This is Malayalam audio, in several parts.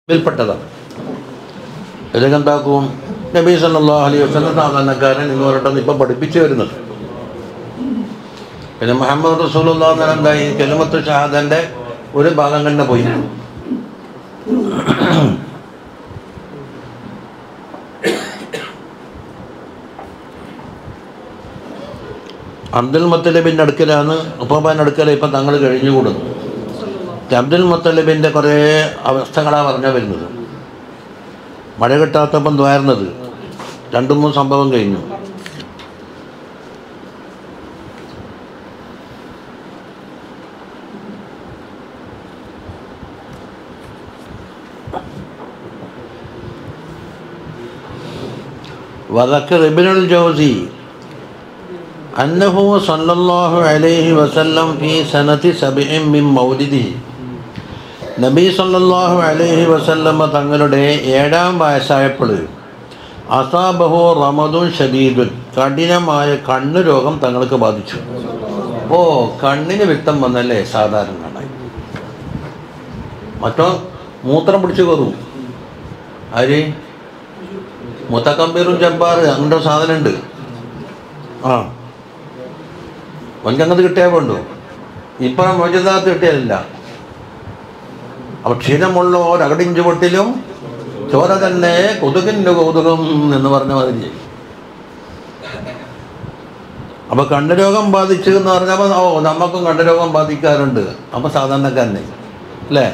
ഇതിൽപ്പെട്ടതാണ് ഇതൊക്കെ എന്താക്കും നബി സല്ലല്ലാഹു അലൈഹി വസല്ലം സാധാരണക്കാരൻ എന്ന് പറഞ്ഞിട്ടാണ് ഇപ്പം പഠിപ്പിച്ചു വരുന്നത് പിന്നെ മുഹമ്മദ് റസൂലുള്ള എന്തായി കെലുമത്ത് ഷഹാദൻ്റെ ഒരു ഭാഗം തന്നെ പോയി അബ്ദുൽ മുത്തലിബിൻ്റെ അടുക്കലാണ് ഉപ്പാൻ്റെ അടുക്കൽ ഇപ്പം തങ്ങൾ കഴിഞ്ഞുകൂടുന്നു അബ്ദുൽ മുത്തലിബിൻ്റെ കുറേ അവസ്ഥകളാണ് പറഞ്ഞാൽ വരുന്നത് മഴ കിട്ടാത്തപ്പം ദ്വാരുന്നത് രണ്ടു മൂന്ന് സംഭവം കഴിഞ്ഞു وذكر ابن الجوزي أنه صلى الله عليه وسلم في سنة سبع من مولده നബി സല്ലല്ലാഹു അലൈഹി വസല്ലമ തങ്ങളുടെ ഏഴാം വയസ്സായപ്പോൾ അസാബഹു റമദുൻ ഷദീദുൻ കഠിനമായ കണ്ണ് രോഗം തങ്ങൾക്ക് ബാധിച്ചു ഓ കണ്ണിന് വിത്തം വന്നല്ലേ സാധാരണ കാണാൻ മറ്റോ മൂത്രം പിടിച്ചു കയറും ആര് മുത്തക്കമ്പീറും ജബ്ബാർ അങ്ങനത്തെ ഒരു സാധനമുണ്ട് ആ ഒൻകങ്ങത് കിട്ടിയാൽ വേണ്ടു ഇപ്പം മോചിതാത്ത് കിട്ടിയാലില്ല അപ്പോൾ ക്ഷീണമുള്ള ഒരകടിഞ്ചു പൊട്ടിലും ചോര തന്നെ കൊതുകിൻ്റെ കൗതുകം എന്ന് പറഞ്ഞ മാതിരി അപ്പോൾ കണ്ണുരോഗം ബാധിച്ചു എന്ന് പറഞ്ഞപ്പോൾ ഓ നമുക്കും കണ്ണുരോഗം ബാധിക്കാറുണ്ട് അപ്പോൾ സാധാരണക്കാരനെ അല്ലേ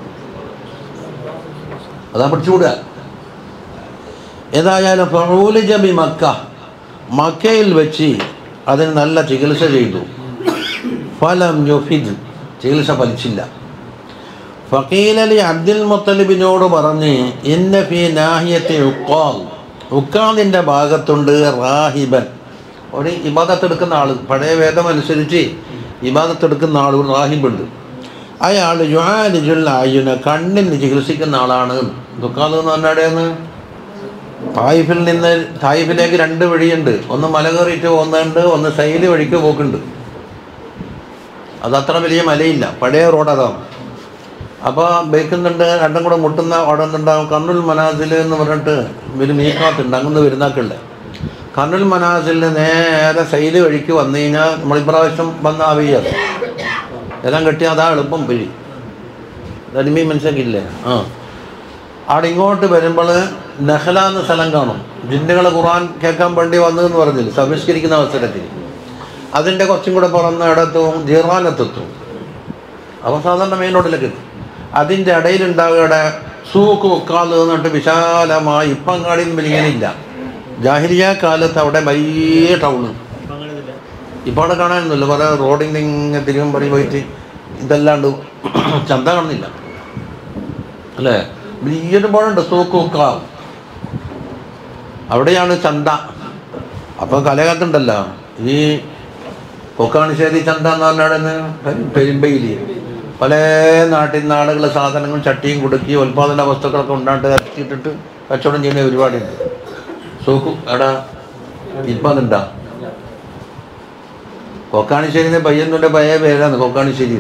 അതാ പിടിച്ചുകൂടുക ഏതായാലും ഫറൂലിജബി മക്ക മക്കയിൽ വെച്ച് അതിന് നല്ല ചികിത്സ ചെയ്തു ഫലം യുഫിദ് ചികിത്സ ഫലിച്ചില്ല ഫക്കീലലി അബ്ദുൽ മുത്തലിബിനോട് പറഞ്ഞ് ഇന്ന ഫി നാഹിയത്തെ ഉക്കാൽ ഉക്കാലിൻ്റെ ഭാഗത്തുണ്ട് റാഹിബൻ ഒരു ഇബാദത്തെടുക്കുന്ന ആൾ പഴയ വേദം അനുസരിച്ച് ഇബാദത്തെടുക്കുന്ന ആൾ ഒരു റാഹിബുണ്ട് അയാൾ യുഹാലിജുൽ ആയുന കണ്ണിന് ചികിത്സിക്കുന്ന ആളാണ് ദുഃഖാൽ എന്ന് പറഞ്ഞാടേന്ന് തായിഫിൽ നിന്ന് തായിഫിലേക്ക് രണ്ട് വഴിയുണ്ട് ഒന്ന് മല കയറിയിട്ട് പോകുന്നുണ്ട് ഒന്ന് സൈല് വഴിക്ക് പോക്കുണ്ട് അതത്ര വലിയ മലയില്ല പഴയ റോഡ് അതാണ് അപ്പോൾ ബേക്കുന്നുണ്ട് രണ്ടും കൂടെ മുട്ടുന്ന അവിടെ നിന്നുണ്ടാകും കണ്ണുൽ മനാസിൽ എന്ന് പറഞ്ഞിട്ട് ഒരു മീക്കാത്തുണ്ട് അങ്ങനെ വരുന്നാക്കുണ്ട് കണ്ണുൽ മനാസിൽ നേരെ സൈല് വഴിക്ക് വന്നു കഴിഞ്ഞാൽ നമ്മൾ ഇപ്രാവശ്യം വന്ന ആ വഴിയത് എല്ലാം കെട്ടി അതാ എളുപ്പം വഴി തനിമീ മനസ്സിലാക്കിയില്ലേ ആ അവിടെ ഇങ്ങോട്ട് വരുമ്പോൾ നഹല എന്ന സ്ഥലം കാണും ജിന്നുകൾ ഖുറാൻ കേൾക്കാൻ വേണ്ടി വന്നതെന്ന് പറഞ്ഞില്ല സംസ്കരിക്കുന്ന അവസരത്തിൽ അതിൻ്റെ കുറച്ചും കൂടെ പുറന്ന ഇടത്തും ജീറാനത്തെത്തും അപ്പോൾ സാധാരണ മെയിൻ റോഡിലേക്ക് എത്തും അതിൻ്റെ ഇടയിലുണ്ടാവുകയുടെ സൂക്ക് ഉക്കാല് എന്നിട്ട് വിശാലമായി ഇപ്പം കാടിയും വലിയനില്ല ജാഹിരിയ കാലത്ത് അവിടെ വലിയ ടൗണ് ഇപ്പോൾ അവിടെ കാണാനൊന്നുമില്ല കുറേ റോഡിൻ്റെ ഇങ്ങനെ തിരുവമ്പടി പോയിട്ട് ഇതല്ലാണ്ട് ചന്ത കാണുന്നില്ല അല്ലേ വലിയൊരു പുഴയുണ്ട് സൂക്ക് ഉക്കാവ് അവിടെയാണ് ചന്ത അപ്പം കലകത്തുണ്ടല്ലോ ഈ കൊക്കാണിശ്ശേരി ചന്ത എന്ന് പറഞ്ഞാൽ പെരുമ്പയിൽ പല നാട്ടിൽ നിന്ന് ആളുകൾ സാധനങ്ങളും ചട്ടിയും കുടുക്കി ഉൽപ്പാദന വസ്തുക്കളൊക്കെ ഉണ്ടാണ്ട് ഇറക്കിയിട്ടിട്ട് കച്ചവടം ചെയ്യുന്ന ഒരുപാടുണ്ട് സൂക്കു എടാ ഇപ്പം അതുണ്ടാ കൊക്കാണിശ്ശേരിന്ന് പയ്യന്നൂൻ്റെ പഴയ പേരാണ് കൊക്കാണിശ്ശേരി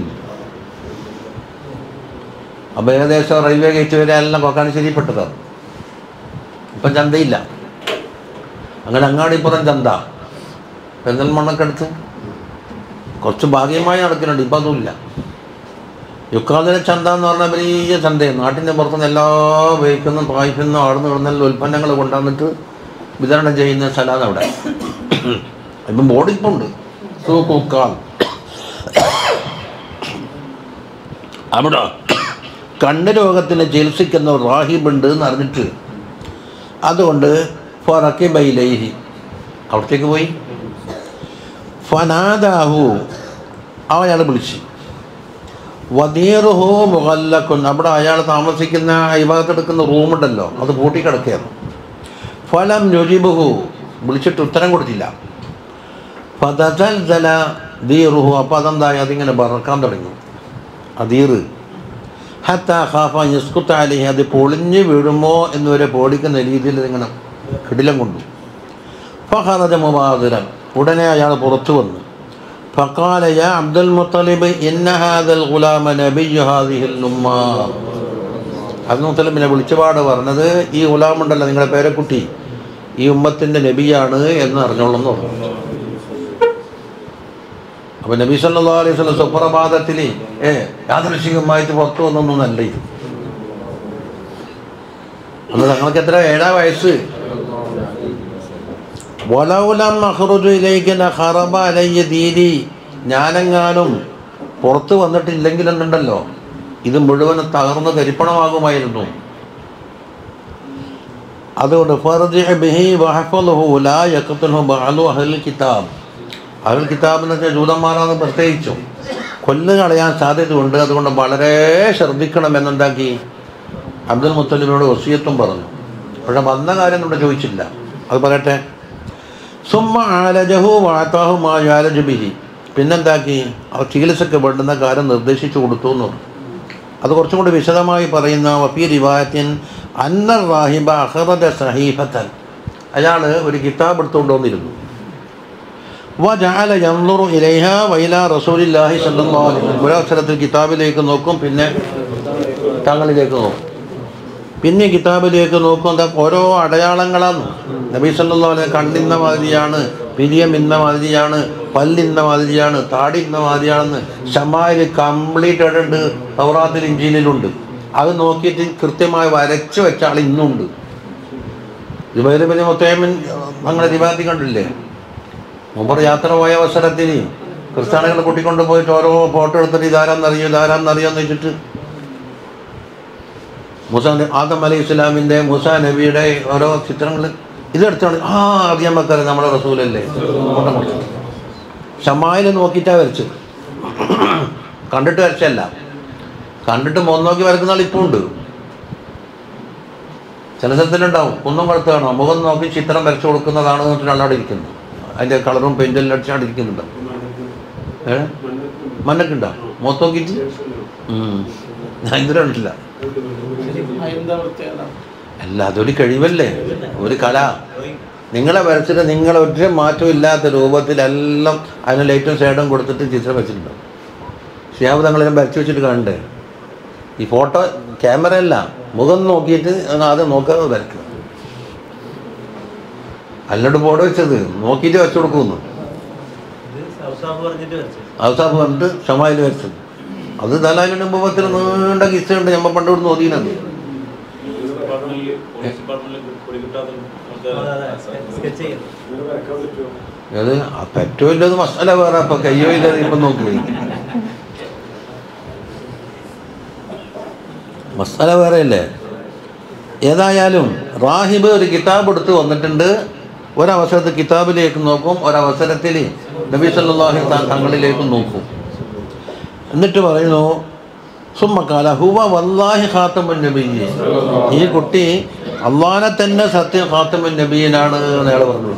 അപ്പോൾ ഏകദേശം റെയിൽവേ ഗേറ്റ് വരെ എല്ലാം കൊക്കാണിശ്ശേരിപ്പെട്ടതാണ് ഇപ്പം ചന്തയില്ല അങ്ങനെ അങ്ങാടിപ്പുറം ചന്ത പെരിന്തൽമണ്ണക്കടുത്ത് കുറച്ച് ഭാഗ്യമായി നടക്കുന്നുണ്ട് ഇപ്പം അതുമില്ല യുക്കാതിലെ ചന്ത എന്ന് പറഞ്ഞാൽ വലിയ ചന്തയാണ് നാട്ടിൻ്റെ പുറത്തുനിന്ന് എല്ലാ വെഹിക്കുന്ന പായ്ക്കുന്ന ആടുന്ന് കിടന്നെല്ലാം ഉൽപ്പന്നങ്ങൾ കൊണ്ടുവന്നിട്ട് വിതരണം ചെയ്യുന്ന സ്ഥലമാണ് അവിടെ ഇപ്പം ബോർഡിപ്പുണ്ട് സൂക്കുക്കാൽ അവിടെ കണ്ണ് രോഗത്തിന് ചികിത്സിക്കുന്ന ഒരു റാഹിബുണ്ട് എന്ന് അറിഞ്ഞിട്ട് അതുകൊണ്ട് ഫറക്കി ബൈലൈഹി അവിടത്തേക്ക് പോയി ഫനാദാഹു അയാൾ വിളിച്ചു വദീറുഹു മുഹല്ലക്കുൻ അവിടെ അയാൾ താമസിക്കുന്ന അയഭാഗത്തെടുക്കുന്ന റൂമുണ്ടല്ലോ അത് പൂട്ടിക്കിടക്കുകയാണ് ഫലം നുജിബുഹു വിളിച്ചിട്ട് ഉത്തരം കൊടുത്തില്ല ഫതൽ ജല ദീറുഹു അപ്പോൾ അതെന്തായി അതിങ്ങനെ പറക്കാൻ തുടങ്ങി അതീറ് ഹത്ത ഖാഫ യസ്കുത്ത അലിഹി അത് പൊളിഞ്ഞ് വീഴുമോ എന്നുവരെ പേടിക്കുന്ന രീതിയിൽ ഇങ്ങനെ കിടിലം കൊണ്ടു ഫഹറജ മുബാദിരൻ ഉടനെ അയാൾ പുറത്തു വന്നു فقال يا عبد المطلب إن هذا الغلام نبي هذه الأمة അബ്ദുൽ മുത്തലിബിനെ വിളിച്ചപാട് പറഞ്ഞത് ഈ ഗുലാമുണ്ടല്ലോ നിങ്ങളുടെ പേരക്കുട്ടി ഈ ഉമ്മത്തിൻ്റെ നബിയാണ് എന്ന് അറിഞ്ഞോളെന്ന് പറഞ്ഞു അപ്പോൾ നബി സല്ലാ അലൈഹി സ്വലം സുപ്രഭാതത്തിൽ ഏ യാദൃശികമായിട്ട് പുറത്തു വന്നൊന്നല്ല ഇത് അന്ന് തങ്ങൾക്ക് എത്ര ഏഴാം വയസ്സ് വലൗലം അഹ്റുജുയിലേക്ക് ഹറബ അലയ്യ ദീനി ഞാനെങ്ങാനും പുറത്ത് വന്നിട്ടില്ലെങ്കിൽ എന്നുണ്ടല്ലോ ഇത് മുഴുവനും തകർന്ന് കരിപ്പണമാകുമായിരുന്നു അതുകൊണ്ട് ഫർജിഹ് ബിഹി വഹഫലുഹു ലാ യഖ്തുൽഹു ബഅലു അഹ്ലുൽ കിതാബ് അഹ്ലുൽ കിതാബ് എന്ന് വെച്ചാൽ ജൂതന്മാരാണ് പ്രത്യേകിച്ചും കൊല്ല് കളയാൻ സാധ്യതയുണ്ട് അതുകൊണ്ട് വളരെ ശ്രദ്ധിക്കണം എന്നുണ്ടാക്കി അബ്ദുൽ മുത്തലിബിനോട് വസീയത്തും പറഞ്ഞു പക്ഷെ വന്ന കാര്യം നമ്മുടെ ചോദിച്ചില്ല അത് പറയട്ടെ സുമ്മ ആലജഹു വാത്താഹു മാ യാലജു ബിഹി പിന്നെന്താക്കി അവർ ചികിത്സയ്ക്ക് വേണ്ടുന്ന കാര്യം നിർദ്ദേശിച്ചു കൊടുത്തു എന്ന് പറഞ്ഞു അത് കുറച്ചും കൂടി വിശദമായി പറയുന്ന വഫി റിവായത്തിൻ അന്നർ റാഹിബ അഹറദ സഹീഫത്തൻ അയാൾ ഒരു കിതാബ് എടുത്തുകൊണ്ട് വന്നിരുന്നു വജാല യൻളുറു ഇലൈഹ വൈല റസൂലില്ലാഹി സല്ലല്ലാഹു അലൈഹി വസല്ലം ഒരവസരത്തിൽ കിതാബിലേക്ക് നോക്കും പിന്നെ തങ്ങളിലേക്ക് നോക്കും പിന്നെ കിതാബിലേക്ക് നോക്കും എന്താ ഓരോ അടയാളങ്ങളാണ് നബി സല്ലല്ലാഹു അലൈഹി കണ്ണിന്ന മാതിരിയാണ് പിരിയം ഇന്ന മാതിരിയാണ് പല്ലിന്ന മാതിരിയാണ് താടി ഇന്ന മാതിരിയാണെന്ന് ഷമായിൽ കംപ്ലീറ്റ് ആയിട്ടുണ്ട് തൗറാത്തിൽ ഇഞ്ചിയിലുണ്ട് അത് നോക്കിയിട്ട് കൃത്യമായി വരച്ചു വെച്ച ആൾ ഇന്നുണ്ട് ജുബൈർ ബിൻ മുത്തൈമിൻ ഞങ്ങളെ ദിവാത്തി കണ്ടില്ലേ മുമ്പർ യാത്ര പോയ അവസരത്തിൽ ക്രിസ്ത്യാനികളെ കൂട്ടിക്കൊണ്ട് പോയിട്ട് ഓരോ ഫോട്ടോ എടുത്തിട്ട് ഇതാരാന്നറിയോ ഇതാരാന്നറിയോ എന്ന് വെച്ചിട്ട് മൂസ ആദം അലൈഹി ഇസ്ലാമിൻ്റെ മൂസ നബിയുടെ ഓരോ ചിത്രങ്ങൾ ഇതെടുത്താണ് ആ അറിയാൻ വെക്കാറ് നമ്മുടെ റസൂലല്ലേ ഷമായിൽ നോക്കിയിട്ടാണ് വരച്ചത് കണ്ടിട്ട് വരച്ചല്ല കണ്ടിട്ട് മുഖം നോക്കി വരക്കുന്ന ആൾ ഇപ്പോൾ ഉണ്ട് ചില സ്ഥലത്തിലുണ്ടാവും ഒന്നും വളർത്തുകയാണോ മുഖം നോക്കി ചിത്രം വരച്ചു കൊടുക്കുന്നതാണ് എന്നിട്ട് അവിടെ ഇരിക്കുന്നത് അതിൻ്റെ കളറും പെയിൻറ്റെല്ലാം അടിച്ചാണ് ഇരിക്കുന്നുണ്ട് ഏ മണ്ണൊക്കെ ഉണ്ടോ മുഖത്ത് നോക്കിയിട്ട് ഉം. ഞാൻ ഇതുവരെ കണ്ടിട്ടില്ല എന്താ പ്രത്യേകത അല്ല അതൊരു കഴിവല്ലേ ഒരു കല നിങ്ങളെ വരച്ചിട്ട് നിങ്ങളെ ഒറ്റ മാറ്റവും ഇല്ലാത്ത രൂപത്തിലെല്ലാം അതിന് ലൈറ്റും സൈഡും കൊടുത്തിട്ട് ചിത്രം വെച്ചിട്ടുണ്ടാവും ഷിയാബ് തങ്ങളെല്ലാം വരച്ച് വെച്ചിട്ട് കാണണ്ടേ ഈ ഫോട്ടോ ക്യാമറ അല്ല മുഖം നോക്കിയിട്ട് അങ്ങ് ആദ്യം നോക്കാതെ വരക്കുക അല്ലണ്ട് ബോർഡ് വെച്ചത് നോക്കിയിട്ട് വെച്ചു കൊടുക്കുന്നു അവസാഫ് പറഞ്ഞിട്ട് ഷമായിൽ വരച്ചത് അത് ദലാലിൻ്റെ മുഖത്തിൽ നീണ്ട കിസ്സുണ്ട് ഞമ്മ പണ്ട് ഇവിടുന്ന് ഒതിയുന്നത് അത് പറ്റോ ഇല്ലത് മസാല വേറെ അപ്പൊ കയ്യോ ഇല്ലത് ഇപ്പം നോക്കി മസാല വേറെ അല്ലേ ഏതായാലും റാഹിബ് ഒരു കിതാബ് എടുത്ത് വന്നിട്ടുണ്ട് ഒരവസരത്തിൽ കിതാബിലേക്ക് നോക്കും ഒരവസരത്തിൽ നബി സല്ലല്ലാഹു അലൈഹി വസല്ലം തങ്ങളിലേക്ക് നോക്കും എന്നിട്ട് പറയുന്നു സുമ്മക്കാല ഹുവ വല്ലാഹി ഖാത്തമുൻ നബിയ്യ ഈ കുട്ടി അള്ളാനെ തന്നെ സത്യം ഖാത്തമുൻ നബീനാണ് എന്ന് അയാൾ പറഞ്ഞു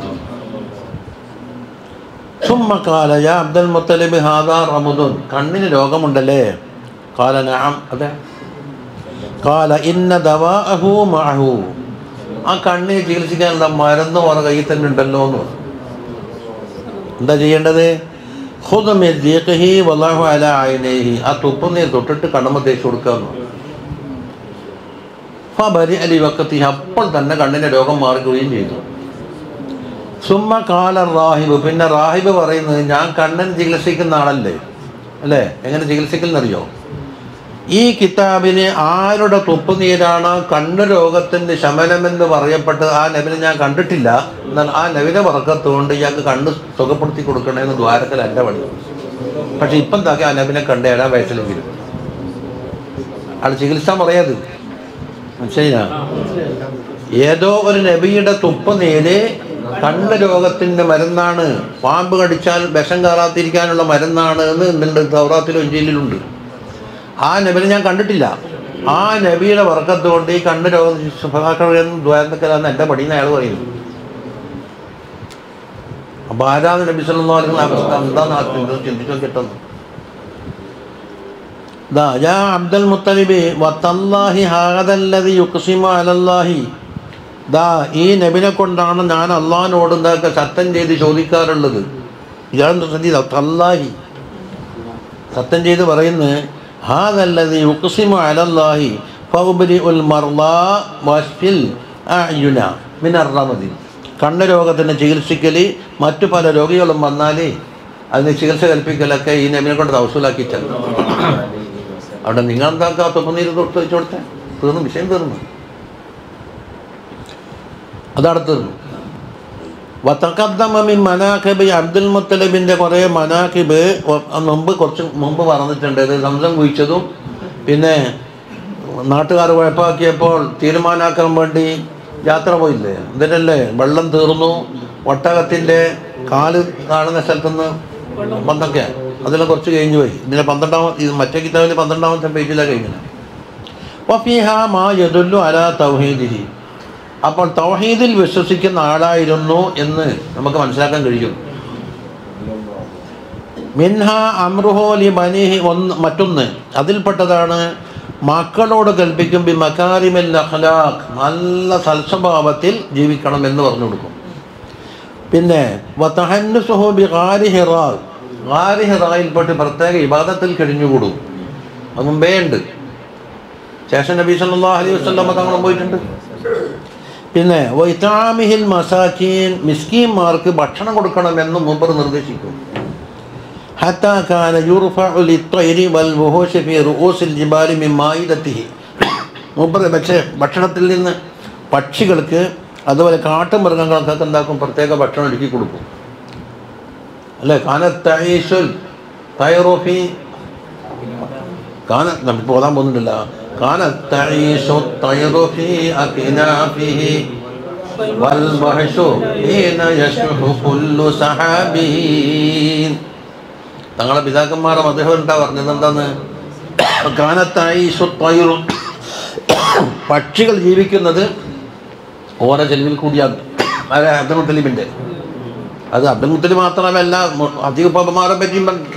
സുമ്മക്കാല യാ അബ്ദുൽ മുത്തലിബ് ഹാദാ റമുദുൻ കണ്ണിന് രോഗമുണ്ടല്ലേ കാല നഅം അതെ കാല ഇന്ന ദവാഅഹു മഅഹു ആ കണ്ണിന് ചികിത്സിക്കാനുള്ള മരുന്ന് ഓരോ കയ്യിൽ തന്നെ ഉണ്ടല്ലോ എന്ന് പറഞ്ഞു എന്താ ചെയ്യേണ്ടത് ഖുദ് മിൻ ദീഖിഹി വല്ലാഹു അലാ ഐനൈഹി ആ തുപ്പ് നീർ തൊട്ടിട്ട് കണ്ണമ്മ തേച്ച് കൊടുക്കാന്ന് ഫബരി അലി വക്കത്തി അപ്പോൾ തന്നെ കണ്ണിൻ്റെ രോഗം മാറുകയും ചെയ്തു സുമ്മ കാല റാഹിബ് പിന്നെ റാഹിബ് പറയുന്നത് ഞാൻ കണ്ണൻ ചികിത്സിക്കുന്ന ആളല്ലേ അല്ലേ എങ്ങനെ ചികിത്സിക്കുന്നറിയോ ഈ കിതാബിന് ആരുടെ തുപ്പുനീരാണ് കണ്ണ് രോഗത്തിൻ്റെ ശമനമെന്ന് പറയപ്പെട്ടത് ആ നബിനെ ഞാൻ കണ്ടിട്ടില്ല എന്നാൽ ആ നബിനെ വർക്കത്തുകൊണ്ട് ഇയാൾക്ക് കണ്ണ് സുഖപ്പെടുത്തി കൊടുക്കണമെന്ന് ദ്വാരത്തിൽ എൻ്റെ പണി പക്ഷെ ഇപ്പം താക്കി ആ നബിനെ കണ്ട് ഏഴാം വയസ്സിലെങ്കിലും ആൾ ചികിത്സ പറയാത് മനസ്സിലാ ഏതോ ഒരു നബിയുടെ തുപ്പുനീര് കണ്ണ് രോഗത്തിൻ്റെ മരുന്നാണ് പാമ്പ് കടിച്ചാൽ വിഷം കയറാതിരിക്കാനുള്ള മരുന്നാണ് എന്ന് ഇന്നുണ്ട് തൗറാത്തിലും ഇഞ്ചിയിലുണ്ട് ആ നബിനെ ഞാൻ കണ്ടിട്ടില്ല ആ നബിയുടെ വർക്കത്ത് കൊണ്ട് ഈ കണ്ണ് രോഗം സുഖാക്കണമെന്ന് ദ്വാരക്കലാന്ന് എൻ്റെ പടിയിൽ അയാൾ പറയുന്നു അപ്പൊ ആരാണ് നബി സല്ലല്ലാഹു അലൈഹി വസല്ലം അവസ്ഥ എന്താന്ന് ചിന്തിച്ചു കിട്ടുന്നു ദാ യാ അബ്ദുൽ മുത്തലിബ് വത്തല്ലാഹി ഹാദല്ലദി യുഖ്സിമു അലല്ലാഹി ദാ ഈ നബിനെ കൊണ്ടാണ് ഞാൻ അള്ളാഹിനോട് എന്താക്കുക സത്യം ചെയ്ത് ചോദിക്കാറുള്ളത് ഇയാളെന്താ ശ്രദ്ധിച്ച തല്ലാഹി സത്യം ചെയ്ത് പറയുന്നത് ഹാദല്ലദി യുഖ്സിമു അലല്ലാഹി ഫൗബരി ഉൽ മർള വസ്ഫിൽ അയുന മിനർ റമദി കണ്ണ് രോഗത്തിന് ചികിത്സിക്കൽ മറ്റു പല രോഗികളും വന്നാൽ അതിന് ചികിത്സ കൽപ്പിക്കലൊക്കെ ഈ നബിനെ കൊണ്ട് തവസൂലാക്കിയിട്ടുണ്ട് അവിടെ നിങ്ങൾ എന്താക്കാ തുപ്പുനീര് തൊട്ട് വെച്ച് കൊടുത്തേ തീർന്നു വിഷയം തീർന്നു അതവിടെ തീർന്നു വത്തക്കദ്ദമിൻ മനാഖിബ് അബ്ദുൽ മുത്തലിബിൻ്റെ കുറേ മനാഖിബ് ഒ- മുമ്പ് കുറച്ച് മുമ്പ് പറഞ്ഞിട്ടുണ്ട് ഇത് സംസം കുഴിച്ചതും പിന്നെ നാട്ടുകാർ കുഴപ്പമാക്കിയപ്പോൾ തീരുമാനാക്കാൻ വേണ്ടി യാത്ര പോയില്ലേ ഇതിനല്ലേ വെള്ളം തീർന്നു ഒട്ടകത്തിൻ്റെ കാല് കാണുന്ന സ്ഥലത്തുനിന്ന് പന്തൊക്കെ അതിലും കുറച്ച് കഴിഞ്ഞു പോയി ഇതിലെ പന്ത്രണ്ടാമ ഇത് മറ്റേ കിതാബിൽ പന്ത്രണ്ടാമത്തെ പേജിലാണ് കഴിഞ്ഞത് വഫീഹ മാ യദുല്ലു അലാ തൗഹീദിഹി അപ്പോൾ തൗഹീദിൽ വിശ്വസിക്കുന്ന ആളായിരുന്നു എന്ന് നമുക്ക് മനസ്സിലാക്കാൻ കഴിയും മിൻഹ അമ്രുഹോ ലി ബനിഹി ഒന്ന് മറ്റൊന്ന് അതിൽപ്പെട്ടതാണ് മക്കളോട് കൽപ്പിക്കും ബി മക്കാരിമിൽ അഖ്ലാഖ് നല്ല സൽസ്വഭാവത്തിൽ ജീവിക്കണം എന്ന് പറഞ്ഞു കൊടുക്കും പിന്നെ വതഹന്നുസുഹു ബി ഗാരി ഹിറാ ഗാരി ഹിറായിൽപ്പെട്ട് പ്രത്യേക ഇബാദത്തിൽ കഴിഞ്ഞുകൂടും അത് മുമ്പേ ഉണ്ട് ശേഷം നബി സല്ലല്ലാഹു അലൈഹി വസല്ലം തങ്ങളും പോയിട്ടുണ്ട് പിന്നെ വൈതാമിഹിൽ മസാക്കീൻ മിസ്കീന്മാർക്ക് ഭക്ഷണം കൊടുക്കണമെന്ന് മൂപ്പർ നിർദ്ദേശിക്കും ഹത്താ കാന യുർഫഉ ലിത്വയ്രി വൽ വുഹൂശി ഫീ റൂസിൽ ജിബാലി മിൻ മായിദത്തിഹി മൂപ്പർ പക്ഷേ ഭക്ഷണത്തിൽ നിന്ന് പക്ഷികൾക്ക് അതുപോലെ കാട്ടുമൃഗങ്ങൾക്കൊക്കെ എന്താക്കും പ്രത്യേക ഭക്ഷണം ഒരുക്കി കൊടുക്കും അല്ലേ കാന തൈസുൽ തൈറോഫി കാന നമുക്ക് പോകാൻ പോകുന്നില്ല കാന തൈസു തൈറോഫി അകിനാഫിഹി والبحش حين يشح كل سحابين തങ്ങളെ പിതാക്കന്മാരുടെ അദ്ദേഹം എന്താ പറഞ്ഞത് എന്താന്ന് കാനത്തായി സ്വത്തയുറും പക്ഷികൾ ജീവിക്കുന്നത് ഓരോ ചെലവിൽ കൂടിയാണ് ആരെ അബ്ദുൽ മുത്തലിബിൻ്റെ അത് അബ്ദുൽ മുത്തലിബ് മാത്രമല്ല മു- അധിക പപ്പമാരെ പറ്റിയും പറഞ്ഞു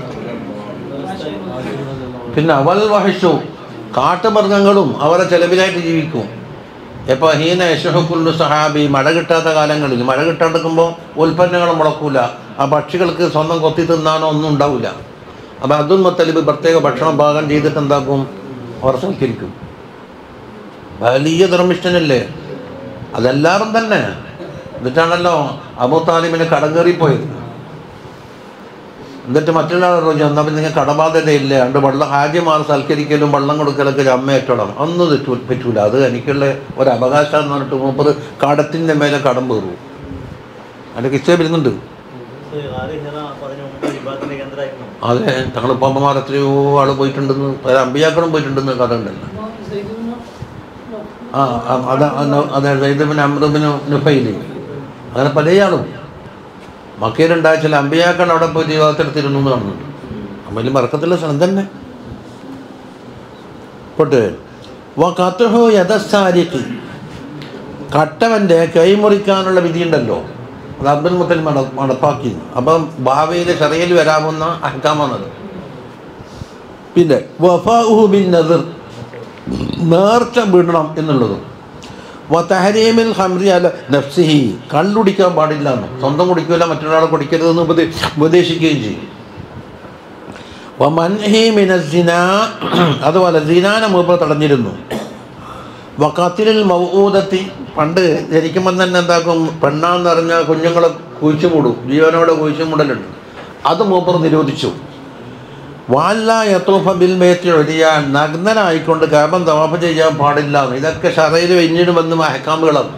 പിന്നെ അവൽ വഹിഷു കാട്ടുമൃഗങ്ങളും അവരെ ചെലവിലായിട്ട് ജീവിക്കും ഇപ്പോൾ ഹീന യശുഹക്കുല്ലു സഹാബി മഴ കിട്ടാത്ത കാലങ്ങളിൽ മഴ കിട്ടാണ്ടിരിക്കുമ്പോൾ ഉൽപ്പന്നങ്ങൾ മുളക്കൂല ആ പക്ഷികൾക്ക് സ്വന്തം കൊത്തി തിന്നാനോ ഒന്നും ഉണ്ടാവില്ല അപ്പോൾ അബ്ദുൽ മുത്തലിബ് പ്രത്യേക ഭക്ഷണം പാകം ചെയ്തിട്ട് എന്താക്കും അവർ സൽക്കരിക്കും വലിയ ധർമ്മിഷ്ഠനല്ലേ അതെല്ലാവരും തന്നെ എന്നിട്ടാണല്ലോ അബൂ താലിബിന് കടം കയറിപ്പോയത് എന്നിട്ട് മറ്റുള്ളവർ പറഞ്ഞു എന്നാൽ പിന്നെ നിങ്ങൾ കടബാധ്യതയില്ല അതുകൊണ്ട് വെള്ളം ഹാജിമാർ സൽക്കരിക്കലും വെള്ളം കൊടുക്കലൊക്കെ ഒരു അമ്മ ഏറ്റോളം ഒന്നും തെറ്റൂ പറ്റൂല അത് എനിക്കുള്ള ഒരു അവകാശം എന്ന് പറഞ്ഞിട്ട് മൂപ്പത് കടത്തിൻ്റെ മേലെ കടം കയറും അതിൻ്റെ കിസ്സ വരുന്നുണ്ട് അതെ തങ്ങൾ പമ്പമാർ എത്രയോ ആൾ പോയിട്ടുണ്ടെന്ന് പല അമ്പിയാക്കളും പോയിട്ടുണ്ടെന്ന് കഥ ഉണ്ടല്ലോ ആ ആ, അതാ അന്ന് അതെ സൈദബിന് അമൃബിന് നുഫൈലി അങ്ങനെ പല ആളും മക്കയിലുണ്ടായ ചില അമ്പിയാക്കൾ അവിടെ പോയി ജീവിതത്തിലെത്തിരുന്നു എന്ന് കാണുന്നുണ്ട് അമ്മയിൽ മറക്കത്തില്ല സ്ഥലം തന്നെ പോട്ട് കത്തുഹു യഥസ്ഥാരിക്ക് കട്ടവൻ്റെ കൈമുറിക്കാനുള്ള വിധിയുണ്ടല്ലോ അത് അബ്ദുൽ മുത്തൽ മട നടപ്പാക്കി അപ്പം ഭാവിയിൽ ചെറിയൽ വരാവുന്ന അഹ്കാമാണത് പിന്നെ വഫാഉഹു ബിൻ നദിർ നേർച്ച വിടണം എന്നുള്ളതും വതഹരീമിൽ ഹംറി അല നഫ്സിഹി കള്ളുടിക്കാൻ പാടില്ല എന്ന് സ്വന്തം കുടിക്കില്ല മറ്റൊരാളെ കുടിക്കരുതെന്ന് ഉപദേ ഉപദേശിക്കുകയും ചെയ്യും വമൻഹി മിനസിന അതുപോലെ സിനാന മൂപ്പർ തടഞ്ഞിരുന്നു വക്കാത്തിലിൽ മൗഊദത്തി പണ്ട് ജനിക്കുമ്പം തന്നെ എന്താക്കും പെണ്ണാന്ന് പറഞ്ഞാൽ കുഞ്ഞുങ്ങളെ കുഴിച്ചു മൂടും ജീവനോടെ കുഴിച്ചു മൂടലുണ്ട് അത് മൂപ്പർ നിരോധിച്ചു വാല്ല യത്തൂഫ ബിൽ മേത്തി ഒഴിയാൻ നഗ്നനായിക്കൊണ്ട് കാബം തവാഫ് ചെയ്യാൻ പാടില്ല ഇതൊക്കെ ഷറയിൽ പിന്നീട് വന്ന് മഹക്കാമ്പുകളാണ്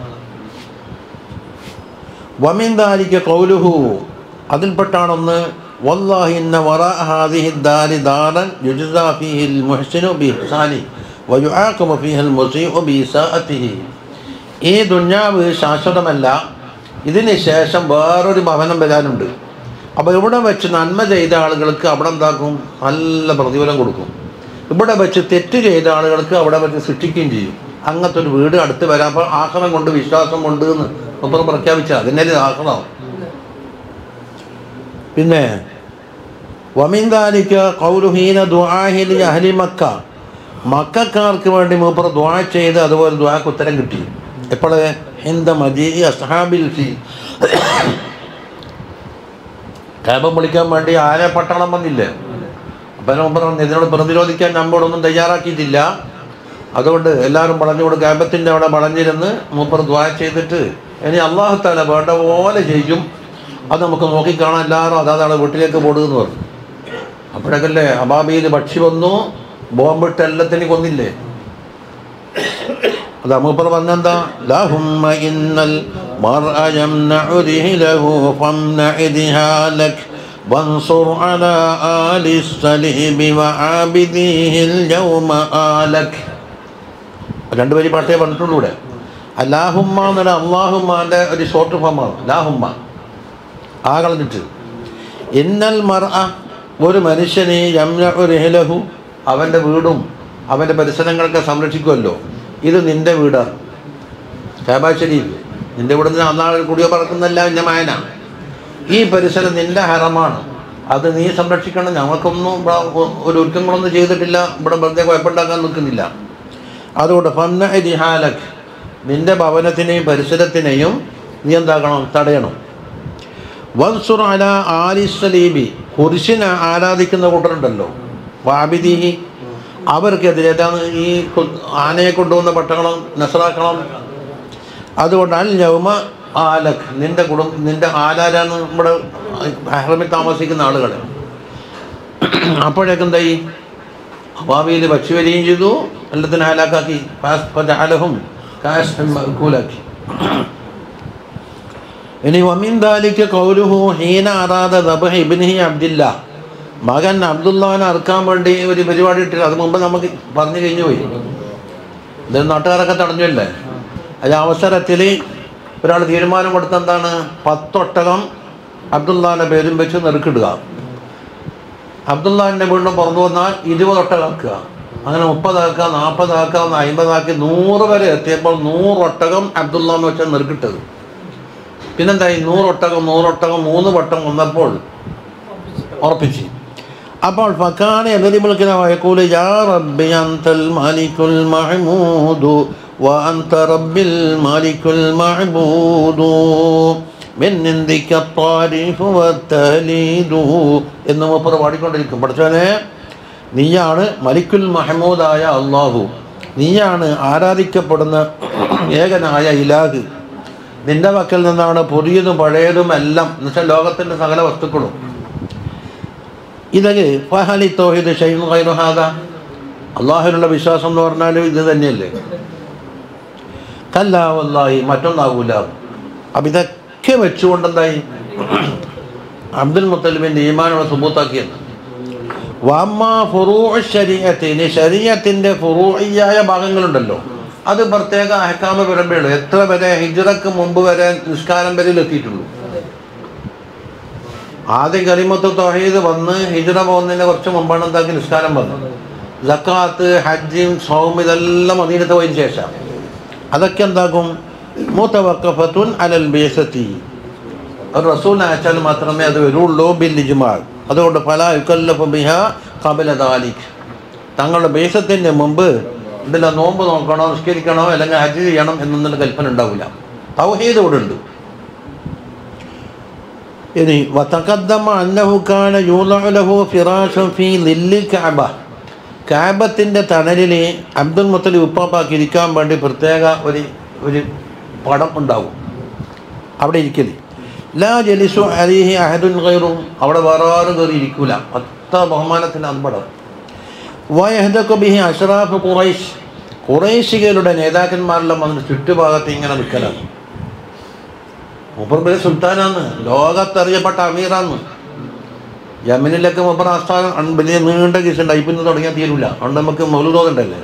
വമിന്ദാലിക്ക് കൗലുഹു അതിൽപ്പെട്ടാണൊന്ന് വല്ലാഹി ഇന്ന വറ ഹാദിഹി ദാരി ദാരൻ യുജ്സാ ഫീഹിൽ മുഹ്സിനു ബിഹ്സാനി വയുആഖബു ഫീഹിൽ മുസീഉ ബിഇസാഅത്തിഹി ഈ ദുന്യാവ് ശാശ്വതമല്ല ഇതിന് ശേഷം വേറൊരു ഭവനം വരാനുണ്ട് അപ്പോൾ ഇവിടെ വെച്ച് നന്മ ചെയ്ത ആളുകൾക്ക് അവിടെ എന്താക്കും നല്ല പ്രതിഫലം കൊടുക്കും ഇവിടെ വെച്ച് തെറ്റ് ചെയ്ത ആളുകൾക്ക് അവിടെ വെച്ച് ശിക്ഷിക്കുകയും ചെയ്യും അങ്ങനത്തെ ഒരു വീട് അടുത്ത് വരാൻ അപ്പോൾ ആഹ്റം കൊണ്ട് വിശ്വാസം കൊണ്ട് എന്ന് ഒപ്പം പ്രഖ്യാപിച്ചാൽ അതിനെ ആഹ്റം പിന്നെ വമിന്ദാലിക്ക കൗലുഹീന ദുആഹിലി അഹ്ലി മക്ക മക്കാർക്ക് വേണ്ടി മൂപ്പർ ദ്വാ ചെയ്ത് അതുപോലെ ദ്വാക്ക് ഉത്തരം കിട്ടി എപ്പോഴേ ഹിന്ദ മജീ അസ്ഹാബിൽ ഫി കാബം വിളിക്കാൻ വേണ്ടി ആരെ പട്ടാളം വന്നില്ലേ അപ്പം മൂപ്പർ പറഞ്ഞു ഇതിനോട് പ്രതിരോധിക്കാൻ നമ്മളൊന്നും തയ്യാറാക്കിയിട്ടില്ല അതുകൊണ്ട് എല്ലാവരും വളഞ്ഞുകൊണ്ട് ക്യാമ്പത്തിൻ്റെ അവിടെ വളഞ്ഞിരുന്ന് മൂപ്പർ ദ്വാ ചെയ്തിട്ട് ഇനി അള്ളാഹു താല വേണ്ട പോലെ ചെയ്യും അത് നമുക്ക് നോക്കിക്കാണാൻ എല്ലാവരും അതാതാണ് വീട്ടിലേക്ക് പോടുകയെന്ന് പറഞ്ഞു അപ്പോഴൊക്കെ അബാബിയിൽ പക്ഷി വന്നു ബോംബിട്ട് എല്ലാത്തിനും കൊന്നില്ലേ അത് മൂപ്പർ പറഞ്ഞെന്താ ലഹുമ്മ ഇന്നൽ മർഅ യംനഉ ദിഹ്ലഹു ഫംനഇ ദിഹാലക് وانصر على آل السليب وعابديه اليوم آلك രണ്ട് വരി പാട്ടേ പറഞ്ഞിട്ടുള്ളൂ ഇവിടെ അല്ലാഹുമ്മ എന്നുള്ള അള്ളാഹുമ്മാൻ്റെ ഒരു ഷോർട്ട് ഫോമാണ് ലാഹുമ്മ ആ കളഞ്ഞിട്ട് ഇന്നൽ മർ ഒരു മനുഷ്യനെ യംനഹു അവൻ്റെ വീടും അവൻ്റെ പരിസരങ്ങളൊക്കെ സംരക്ഷിക്കുമല്ലോ ഇത് നിൻ്റെ വീടാണ് ഷാബാ ഷരീഫ് നിൻ്റെ വീട് നിന്ന് അന്നാൾ കുടിയോ പറക്കുന്നല്ല എൻ്റെ മായന ഈ പരിസരം നിൻ്റെ ഹറമാണ് അത് നീ സംരക്ഷിക്കണം ഞങ്ങൾക്കൊന്നും ഇവിടെ ഒരു ഒരുക്കങ്ങളൊന്നും ചെയ്തിട്ടില്ല ഇവിടെ വെറുതെ കുഴപ്പമുണ്ടാക്കാൻ നിൽക്കുന്നില്ല അതുകൊണ്ട് ഫന്ന ജിഹാലക് നിൻ്റെ ഭവനത്തിനെയും പരിസരത്തിനെയും നീ എന്താക്കണം തടയണം വൻസുർ അല ആലിസ്സലീബി കുരിശിനെ ആരാധിക്കുന്ന കൂട്ടരുണ്ടല്ലോ വാബിദീഹി അവർക്കെതിരെ ഏതാണ് ഈ കു- ആനയെ കൊണ്ടുവന്ന പട്ടണം നസറാക്കണം അതുകൊണ്ട് അൽ യൗമ ആലക് നിന്റെ കുടുംബ നിന്റെ ആലാരാണ് നമ്മുടെ ഹറമിൽ താമസിക്കുന്ന ആളുകൾ അപ്പോഴേക്കും എന്തായി അവാബിയിൽ ഭക്ഷ്യ വരികയും ചെയ്തു എല്ലാത്തിനും ഹാലാക്കാക്കി അലഹും കൂലാക്കി ഇനി വമിൻ ദാലിക്ക് കൗലുഹു ഹീന അറാദ ദബഹ ഇബ്നിഹി അബ്ദില്ല മകൻ അബ്ദുല്ലാനെ അറുക്കാൻ വേണ്ടി ഒരു പരിപാടി ഇട്ടില്ല അത് മുമ്പ് നമുക്ക് പറഞ്ഞു കഴിഞ്ഞു പോയി ഇത് നാട്ടുകാരൊക്കെ തടഞ്ഞല്ലേ അത് അവസരത്തിൽ ഒരാൾ തീരുമാനം കൊടുത്ത എന്താണ് പത്തൊട്ടകം അബ്ദുല്ലാൻ്റെ പേരും വെച്ച് നെറുക്കിടുക അബ്ദുല്ലാൻ്റെ വീണ്ടും പുറത്തു വന്നാൽ ഇരുപത് ഒട്ടകാക്കുക അങ്ങനെ മുപ്പതാക്കുക നാൽപ്പതാക്കുക അമ്പതാക്കി നൂറ് വരെ എത്തിയപ്പോൾ നൂറൊട്ടകം അബ്ദുല്ല എന്ന് വെച്ചാൽ നെറുക്കിട്ടത് പിന്നെന്തായി നൂറൊട്ടകം നൂറൊട്ടകം മൂന്ന് വട്ടം വന്നപ്പോൾ ഉറപ്പിച്ച് അപ്പോൾ ഫക്കാന എതിരിമുൽക്കുന്ന വയക്കൂല് യാ റബ്ബി അന്തൽ മാലിക്കുൽ മഹ്മൂദു وأنت رب الملك المعبود من عندك الطريف والتهليد എന്ന് മൂപ്പർ പാടിക്കൊണ്ടിരിക്കും പഠിച്ചോനെ നീയാണ് മലിക്കുൽ മഹമൂദായ അള്ളാഹു നീയാണ് ആരാധിക്കപ്പെടുന്ന ഏകനായ ഇലാഹ് നിന്റെ പക്കൽ നിന്നാണ് പുതിയതും പഴയതും എല്ലാം എന്നുവെച്ചാൽ ലോകത്തിൻ്റെ സകല വസ്തുക്കളും ഇതൊക്കെ ഫഹലി തോഹിദ് ഷൈൻ ഖൈറുഹാദ അള്ളാഹുവിനുള്ള വിശ്വാസം എന്ന് പറഞ്ഞാൽ ഇത് തന്നെയല്ലേ കല്ല വല്ലാഹി മറ്റൊന്നാകൂല അപ്പം ഇതൊക്കെ വെച്ചുകൊണ്ടെന്തായി അബ്ദുൽ മുത്തലിബിൻ്റെ ഈമാനുള്ള സുബൂത്താക്കിയത് വമ്മ ഫുറൂ ശരീരത്തിന് ശരീരത്തിൻ്റെ ഫുറൂയായ ഭാഗങ്ങളുണ്ടല്ലോ അത് പ്രത്യേക അഹക്കാമ വരുമ്പോഴുള്ളൂ എത്ര വരെ ഹിജറക്ക് മുമ്പ് വരെ നിസ്കാരം വരെ എത്തിയിട്ടുള്ളൂ ആദ്യം കലിമത്ത് തൊഹീദ് വന്ന് ഹിജറ പോകുന്നതിന് കുറച്ച് മുമ്പാണ് എന്താക്കി നിസ്കാരം വന്നത് ജക്കാത്ത് ഹജ്ജും സൗം ഇതെല്ലാം മദീനത്ത് പോയതിന് ശേഷം അതൊക്കെ എന്താക്കും മൂത്തവക്കഫത്തുൻ അലൽ ബേസത്തി ഒരു റസൂലിനെ അയച്ചാൽ മാത്രമേ അത് വരുള്ളൂ ബിൽ ഇജ്മാൽ അതുകൊണ്ട് പല യുക്കല്ലഫ് ബിഹ കബല ദാലിക് തങ്ങളുടെ ബേസത്തിൻ്റെ മുമ്പ് ഇതിൽ നോമ്പ് നോക്കണോ നിസ്കരിക്കണോ അല്ലെങ്കിൽ ഹജ്ജ് ചെയ്യണം എന്നൊന്നും കൽപ്പന ഉണ്ടാവില്ല തൗഹീദ് ഇവിടെ ഉണ്ട് ഇനി വതഖദ്ദമ അന്നഹു കാന യൂളഉ ലഹു ഫിറാശുൻ ഫീ ലില്ലിൽ കഅബ കാബത്തിൻ്റെ തണലിൽ അബ്ദുൽ മുത്തലിബ് ഉപ്പാപ്പാക്ക് ഇരിക്കാൻ വേണ്ടി പ്രത്യേക ഒരു ഒരു പടം ഉണ്ടാവും അവിടെ ഇരിക്കല് ലാ ജലിസു അലിഹി അഹദുൻ ഖൈറും അവിടെ വേറെ ആരും കയറി ഇരിക്കൂല അത്ര ബഹുമാനത്തിന് അമ്പടം വയഹദക്കു ബിഹി അഷ്റാഫ് ഖുറൈശ് ഖുറൈശികളുടെ നേതാക്കന്മാരെല്ലാം വന്നിട്ട് ചുറ്റുഭാഗത്ത് ഇങ്ങനെ നിൽക്കലാണ് മൂപ്പർ വലിയ സുൽത്താനാന്ന് ലോകത്തറിയപ്പെട്ട അമീറാന്ന് യമനിലൊക്കെ മൂപ്പർ ആസ്ഥാനം അൺ- വലിയ നീണ്ട കേസ് ടൈപ്പിന്ന് തുടങ്ങിയാൽ തീരൂല അതുകൊണ്ട് നമുക്ക് മൗലുദോതുണ്ടല്ലേ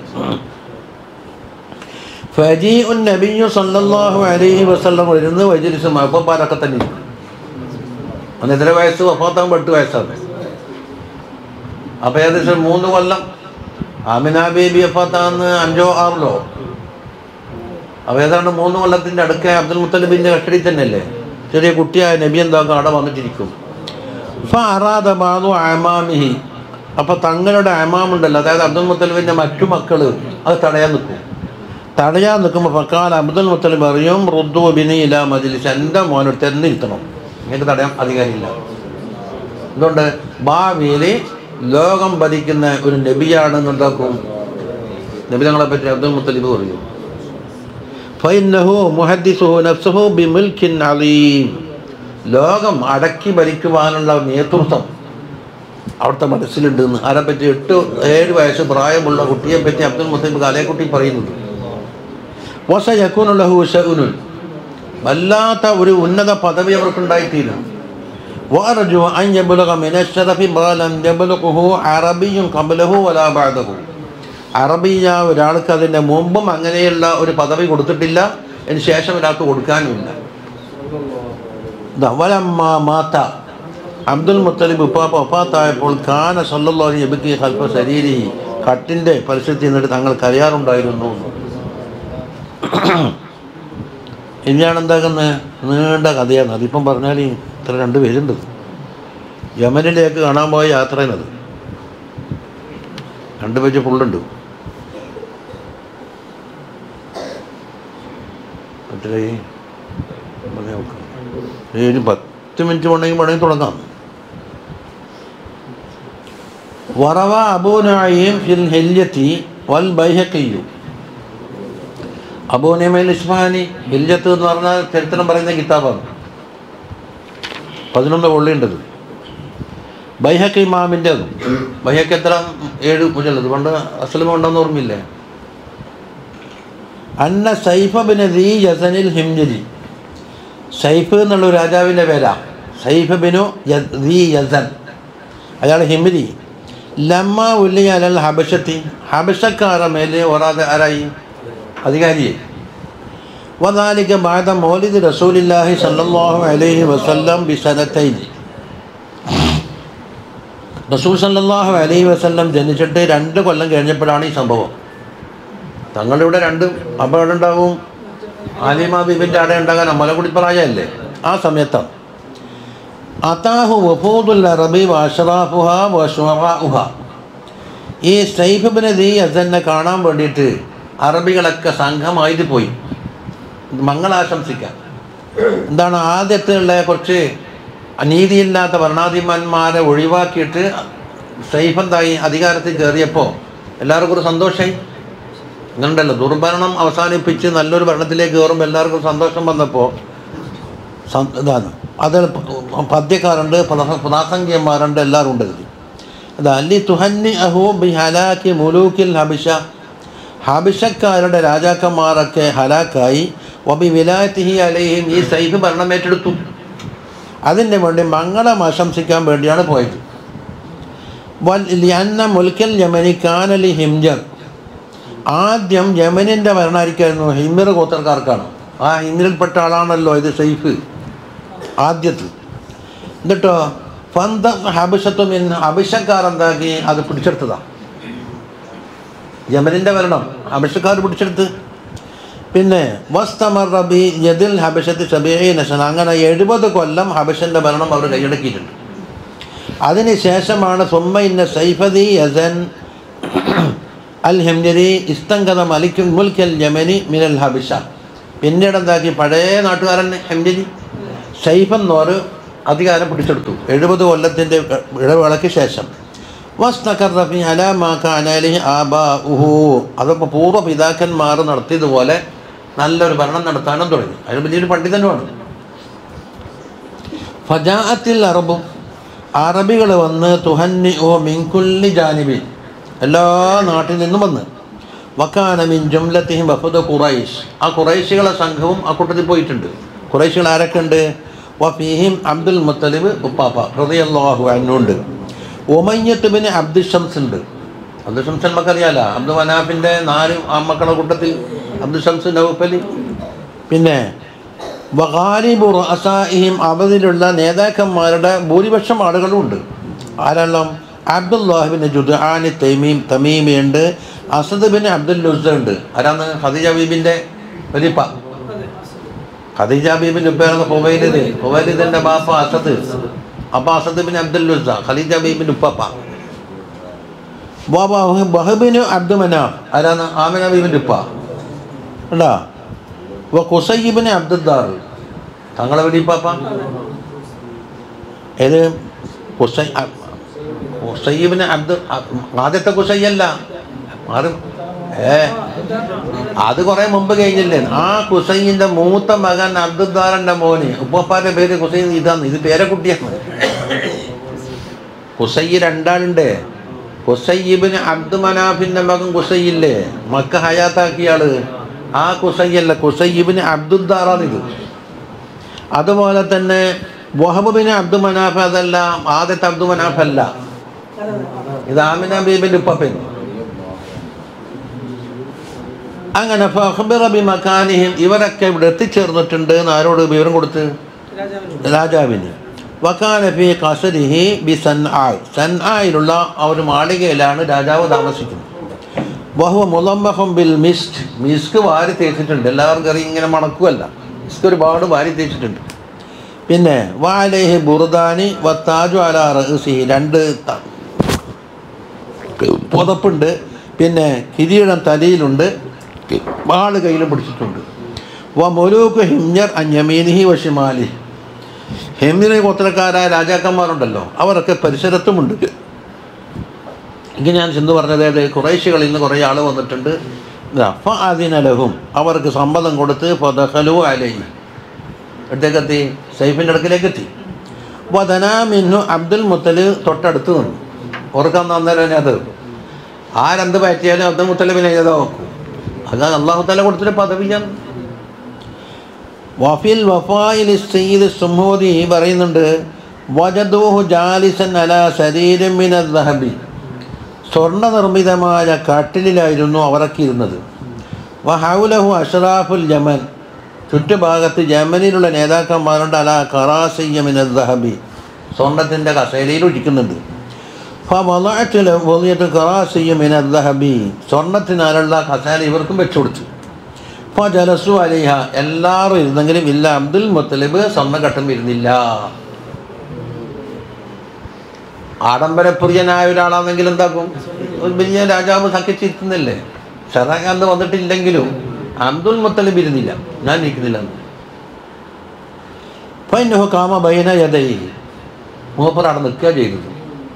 ഫജി ഉൻ നബിയു സല്ലല്ലാഹു അലൈഹി വസല്ലം ഇരുന്ന് വൈദ്യരിച്ച് മഹപ്പാരൊക്കെ തന്നെ ഇരിക്കും അന്ന് എത്ര വയസ്സ് വഫാത്താകുമ്പോൾ എട്ട് വയസ്സാണ് അപ്പോൾ ഏകദേശം മൂന്ന് കൊല്ലം ആമിന ബേബി വഫാത്താന്ന് അഞ്ചോ ആറിലോ അപ്പോൾ ഏതാണ്ട് മൂന്ന് കൊല്ലത്തിൻ്റെ അടുക്ക അബ്ദുൽ മുത്തലിബിൻ്റെ കസ്റ്റഡി തന്നെയല്ലേ ചെറിയ കുട്ടിയായ നബി എന്താക്കും അവിടെ വന്നിട്ടിരിക്കും ഫറാദ ബാദു അമാമിഹി അപ്പോൾ തങ്ങളുടെ അമാമുണ്ടല്ലോ അതായത് അബ്ദുൽ മുത്തലിബിൻ്റെ മറ്റു മക്കൾ അത് തടയാൻ നിൽക്കും തടയാൻ നിൽക്കുമ്പോൾ ഫക്കാൽ അബ്ദുൽ മുത്തലിബ് അറിയും റുദ്ദു ബിനി ഇല മജിലിസ് എൻ്റെ മോനോട് തെന്നിരുത്തണം നിങ്ങൾക്ക് തടയാൻ അധികാരമില്ല അതുകൊണ്ട് ഭാവിയിൽ ലോകം ഭരിക്കുന്ന ഒരു നബിയാണെന്നുണ്ടാക്കും നബി തങ്ങളെ പറ്റി അബ്ദുൽ മുത്തലിബ് പറഞ്ഞു ഫൈനഹു മുഹദ്ദിസുഹു നഫ്സുഹു ബിമുൽക്കിൻ അലീം ലോകം അടക്കി ഭരിക്കുവാനുള്ള നേതൃത്വം അവിടുത്തെ മനസ്സിലുണ്ട് എന്ന് ആരെ പറ്റി എട്ട് ഏഴ് വയസ്സ് പ്രായമുള്ള കുട്ടിയെ പറ്റി അബ്ദുൽ മുത്തലിബ് കാലേക്കുട്ടി പറയുന്നുണ്ട് വസ യക്കൂനുള്ളഹു ഷഉനുൻ വല്ലാത്ത ഒരു ഉന്നത പദവി അവർക്കുണ്ടായിത്തീരും وأرجو أن يبلغ من الشرف ما لم يبلغه عربي قبله ولا بعده അറബിയ ഒരാൾക്ക് അതിൻ്റെ മുമ്പും അങ്ങനെയുള്ള ഒരു പദവി കൊടുത്തിട്ടില്ല അതിന് ശേഷം ഒരാൾക്ക് കൊടുക്കാനുമില്ല ധവലമ്മ മാത്ത അബ്ദുൽ മുത്തലിബ് ഉപ്പാപ്പ ഒപ്പാത്തായപ്പോൾ കാന സല്ലല്ലാഹു എബിക്ക് ഹൽഫ ശരീരി കട്ടിൻ്റെ പരിസ്ഥിതി നിന്നിട്ട് തങ്ങൾ കരയാറുണ്ടായിരുന്നു ഇനിയാണ് എന്താക്കുന്നത് നീണ്ട കഥയാണ് അതിപ്പം പറഞ്ഞാൽ ഇത്ര രണ്ട് പേരുണ്ട് യമനിലേക്ക് കാണാൻ പോയ യാത്രയാണത് രണ്ട് പേജ് ഫുള്ളുണ്ട് എത്രേ പറഞ്ഞേ നോക്കാം ഒരു പത്ത് മിനിറ്റ് വേണമെങ്കിൽ വേണമെങ്കിൽ തുടങ്ങാം വറവ അബൂനായും ഫിൽ ഹെല്യത്തി വൽ ബൈഹക്കയ്യു അബൂനമൽ ഇസ്മാനി ഹില്യത്ത് എന്ന് പറഞ്ഞാൽ ചരിത്രം പറയുന്ന കിതാബാണ് പതിനൊന്ന് കൊള്ളിയുണ്ടത് ബൈഹക്ക് ഇമാമിൻ്റെ അതും ബൈഹക്ക് എത്ര ഏഴ് മുതലത് പണ്ട് അസ്ലമ ഉണ്ടെന്ന് ഓർമ്മയില്ലേ അന്ന സൈഫ ബിൻ ദീ യസനിൽ ഹിംജലി സൈഫ് എന്നുള്ള ഒരു രാജാവിൻ്റെ പേരാ സൈഫ് ബിനു യ- ദീ യസൻ അയാൾ ഹിമിരി ലമ്മ ഉല്ലി അലൽ ഹബഷത്തി ഹബഷക്കാരുടെ മേലെ ഒരാതെ ആരായി അധികാരിയെ وذلك بعد مولد رسول الله صلى الله عليه وسلم بسنتين റസൂൽ സല്ലല്ലാഹു അലൈഹി വസല്ലം ജനിച്ചിട്ട് രണ്ട് കൊല്ലം കഴിഞ്ഞപ്പോഴാണ് ഈ സംഭവം തങ്ങളിവിടെ രണ്ട് അപകടം ഉണ്ടാവും ആലിമ ബിബിൻ്റെ അട ഉണ്ടാകാൻ മലകുടി പ്രായമല്ലേ ആ സമയത്താണ് അതാഹു വഫൂദുൽ അറബി വഷറാഫുഹ വഷുഹ ഈ സൈഫിബിനെ ദീ അസന്നെ കാണാൻ വേണ്ടിയിട്ട് അറബികളൊക്കെ സംഘമായിട്ട് പോയി മംഗളാശംസിക്കാം എന്താണ് ആദ്യത്തിലുള്ള കുറച്ച് അനീതിയില്ലാത്ത ഭരണാധിപന്മാരെ ഒഴിവാക്കിയിട്ട് സൈഫ് എന്തായി അധികാരത്തിൽ കയറിയപ്പോൾ എല്ലാവർക്കും ഒരു സന്തോഷമായി ഇങ്ങനെയുണ്ടല്ലോ ദുർഭരണം അവസാനിപ്പിച്ച് നല്ലൊരു ഭരണത്തിലേക്ക് കയറുമ്പോൾ എല്ലാവർക്കും സന്തോഷം വന്നപ്പോൾ സം- ഇതാണ് അതിൽ പദ്യക്കാരുണ്ട് പ്രസ- പ്രാസംഗികന്മാരുണ്ട് എല്ലാവരും ഉണ്ട് ഇതിൽ അത് അല്ലി തുഹന്നി അഹു ബി ഹലാക്കി മുലൂക്കിൽ ഹബിഷ ഹബിഷക്കാരുടെ രാജാക്കന്മാരൊക്കെ ഹലാക്കായി വബി വിലായത്തിഹി അലൈഹിം ഈ സൈഫ് ഭരണം ഏറ്റെടുത്തു അതിന് വേണ്ടി മംഗളം ആശംസിക്കാൻ വേണ്ടിയാണ് പോയത് വൽ ലിയന്ന മുൽക്കൽ യമനി കാനലി ഹിംജർ ആദ്യം യമനിൻ്റെ ഭരണമായിരിക്കായിരുന്നു ഹിമിർ ഗോത്രക്കാർക്കാണ് ആ ഹിമിറിൽപ്പെട്ട ആളാണല്ലോ ഇത് സൈഫ് ആദ്യത്തിൽ എന്നിട്ടോ ഫന്ത ഹബിഷത്വം എന്ന് അഭിഷക്കാർ എന്താക്കി അത് പിടിച്ചെടുത്തതാണ് യമനിൻ്റെ ഭരണം ഹബിഷക്കാർ പിടിച്ചെടുത്ത് പിന്നെ വസ്തമർ റബി യദിൽ ഹബിഷത്ത് ഷബീ നഷൻ അങ്ങനെ എഴുപത് കൊല്ലം ഹബിഷൻ്റെ ഭരണം അവർ കൈയടക്കിയിട്ടുണ്ട് അതിന് ശേഷമാണ് സുമ്മ ഇന്ന സൈഫദി യസൻ അൽ ഹെംജരി ഇസ്തങ്കത മലിക്കുൽ മുൽക്കൽ യമനി മിനൽ ഹബിഷ പിന്നീട് എന്താക്കി പഴയ നാട്ടുകാരൻ ഹെംജരി സൈഫ് എന്നോര് അധികാരം പിടിച്ചെടുത്തു എഴുപത് കൊല്ലത്തിൻ്റെ ഇടവേളയ്ക്ക് ശേഷം വസ്തഖർ റഫി അലാമാ കാനലി ആബാ ഉഹു അതൊക്കെ പൂർവ്വ പിതാക്കന്മാർ നടത്തിയതുപോലെ നല്ലൊരു ഭരണം നടത്താനും തുടങ്ങി അതിന് വലിയൊരു പണ്ഡിതനുമാണ് ഫജാഅത്തിൽ അറബും അറബികൾ വന്ന് തുഹന്നി ഓ മിൻകുല്ലി ജാനിബി എല്ലാ നാട്ടിൽ നിന്നും വന്ന് വക്കാന മിൻ ജുംലത്തിഹിം വഫദ ഖുറൈഷ് ആ ഖുറൈശികളെ സംഘവും ആ കൂട്ടത്തിൽ പോയിട്ടുണ്ട് ഖുറൈശികൾ ആരൊക്കെ ഉണ്ട് വഫീഹിം അബ്ദുൽ മുത്തലിബ് ഉപ്പാപ്പ ഹൃദയല്ലാഹു അന്നുണ്ട് ഒമയ്യത്ത് ബിൻ അബ്ദുൽ ഷംസ് ഉണ്ട് അബ്ദുൽ ഷംസ് നമുക്കറിയാലോ അബ്ദുൽ മനാഫിൻ്റെ നാല് ആമക്കളുടെ കൂട്ടത്തിൽ അബ്ദുൽ ഷംസ് നൗഫലി പിന്നെ വഹാലിബു റസായിഹിം അവതിലുള്ള നേതാക്കന്മാരുടെ ഭൂരിപക്ഷം ആളുകളും ഉണ്ട് ആരെല്ലാം അബ്ദുല്ലാഹിബിൻ ജുദാനി തൈമീം തമീമിയുണ്ട് അസദ് ബിൻ അബ്ദുൽ ലുസ ഉണ്ട് ആരാണ് ഖദീജ ബീബിൻ്റെ വലിപ്പ ഖദീജ ബീബിൻ്റെ ഉപ്പയാണ് ഹുവൈലിദ് ഹുവൈലിദിൻ്റെ ബാപ്പ അസദ് അപ്പോൾ Asad bin Abdul Uzza Khadija ബീബിൻ്റെ ഉപ്പപ്പ ബഹബിന് അബ്ദു മനാഫ് ആരാണ് ആമിന ബീബിൻ്റെ ഉപ്പ ഉണ്ടാ വ കുസൈബിന് അബ്ദുദ്ദാർ തങ്ങളെ വെടിപ്പാപ്പ ഏത് കുസൈ കുസൈബിന് അബ്ദു ആദ്യത്തെ കുസൈയല്ല മാറി ഏ അത് കുറെ മുമ്പ് കഴിഞ്ഞില്ലേ ആ കുസൈന്റെ മൂത്ത മകൻ അബ്ദുദ്ദാറിന്റെ മോന് ഉപ്പപ്പാന്റെ പേര് കുസൈൻ ഇതാണ് ഇത് പേരക്കുട്ടിയാണ് കുസൈ രണ്ടാളുണ്ട് കുസൈബിന് അബ്ദു മനാഫിന്റെ മകൻ കുസൈയില്ലേ മക്ക ഹയാത്താക്കിയ ആള് ആ കുസൈയല്ല കുസൈബിന് അബ്ദുദ്ദാറാണിത് അതുപോലെ തന്നെ വഹബിന് അബ്ദു മനാഫ് അതല്ല ആദ്യത്തെ അബ്ദു മനാഫ് അല്ല ഇത് ആമിന ബീബിന്റെ ഉപ്പപ്പൻ അങ്ങനെ ഫഹ്ബിറ ബി മക്കാനിഹിം ഇവരൊക്കെ ഇവിടെ എത്തിച്ചേർന്നിട്ടുണ്ട് എന്ന് ആരോട് വിവരം കൊടുത്ത് രാജാവിന് വക്കാന ഫി കസരിഹി ബി സൻആയ് സൻആയിലുള്ള ആ ഒരു മാളികയിലാണ് രാജാവ് താമസിക്കുന്നത് വഹുവ മുലമ്മഹം ബിൽ മിസ്റ്റ് മിസ്ക് വാരി തേച്ചിട്ടുണ്ട് എല്ലാവർക്കും അറിയാം ഇങ്ങനെ മണക്കുമല്ല മിസ്ക് ഒരുപാട് വാരി തേച്ചിട്ടുണ്ട് പിന്നെ വാലേഹി ബുർദാനി വത്താജു അല റഹ്സിഹി രണ്ട് ത- പുതപ്പുണ്ട് പിന്നെ കിരീടം തലയിലുണ്ട് വാള് കയ്യിലും പിടിച്ചിട്ടുണ്ട് വ മൊലൂക്ക് ഹിംജർ അഞ്ഞമീനിഹി വഷിമാലി ഹിമിന് ഗോത്രക്കാരായ രാജാക്കന്മാരുണ്ടല്ലോ അവരൊക്കെ പരിസരത്തുമുണ്ട് ഇങ്ങനെ ഞാൻ ചെന്ന് പറഞ്ഞത് ഏത് കുറേശികളിൽ നിന്ന് കുറേ ആൾ വന്നിട്ടുണ്ട് അതിനലഹും അവർക്ക് സമ്മതം കൊടുത്ത് പൊതഹലു അലയി അടുത്തേക്കെത്തി സൈഫിൻ്റെ അടുക്കിലേക്ക് എത്തി വദനാമിന്നു അബ്ദുൽ മുത്തല് തൊട്ടടുത്ത് നിന്നു ഓർക്കാൻ അന്നേരം തന്നെ അത് ആരെന്ത് പറ്റിയാലും അബ്ദുൽ മുത്തലിബിനെ ഏതാ നോക്കൂ അത് അള്ളാഹു തല കൊടുത്തൊരു പദവിയാണ് വഫിൽ വഫായിൽ സയ്യിദ് സുമോദി പറയുന്നുണ്ട് വജദൂഹു ജാലിസൻ അല ശരീരമിന ദഹബി സ്വർണ്ണ നിർമ്മിതമായ കട്ടിലിലായിരുന്നു അവരൊക്കെ ഇരുന്നത് വഹൗലഹു അഷ്റാഫുൽ യമൻ ചുറ്റുഭാഗത്ത് യമനിലുള്ള നേതാക്കന്മാരുണ്ട് അല കറാസയ്യമിന ദഹബി സ്വർണത്തിൻ്റെ കസേലയിൽ ഒഴിക്കുന്നുണ്ട് ഫവളഅത്തിൽ വലിയത് കറാസയ്യമിന ദഹബി സ്വർണത്തിനാലുള്ള കസേല ഇവർക്കും വെച്ചു കൊടുത്തു ഫജലസു അലിഹ എല്ലാവരും ഇരുന്നെങ്കിലും ഇല്ല അബ്ദുൽ മുത്തലിബ് സ്വർണ്ണഘട്ടം ഇരുന്നില്ല ആഡംബരപ്രിയനായ ഒരാളാണെങ്കിൽ എന്താക്കും ഒരു വലിയ രാജാവ് സഖ്യച്ചിരുത്തുന്നില്ലേ ഷറാഖാന്ത് വന്നിട്ടില്ലെങ്കിലും അബ്ദുൽ മുത്തലിബ് ഇരുന്നില്ല ഞാൻ നിൽക്കുന്നില്ല എന്ന് ഫൈനഹു കാമ ബൈന യദൈ മൂപ്പർ അവിടെ നിൽക്കുക ചെയ്തത്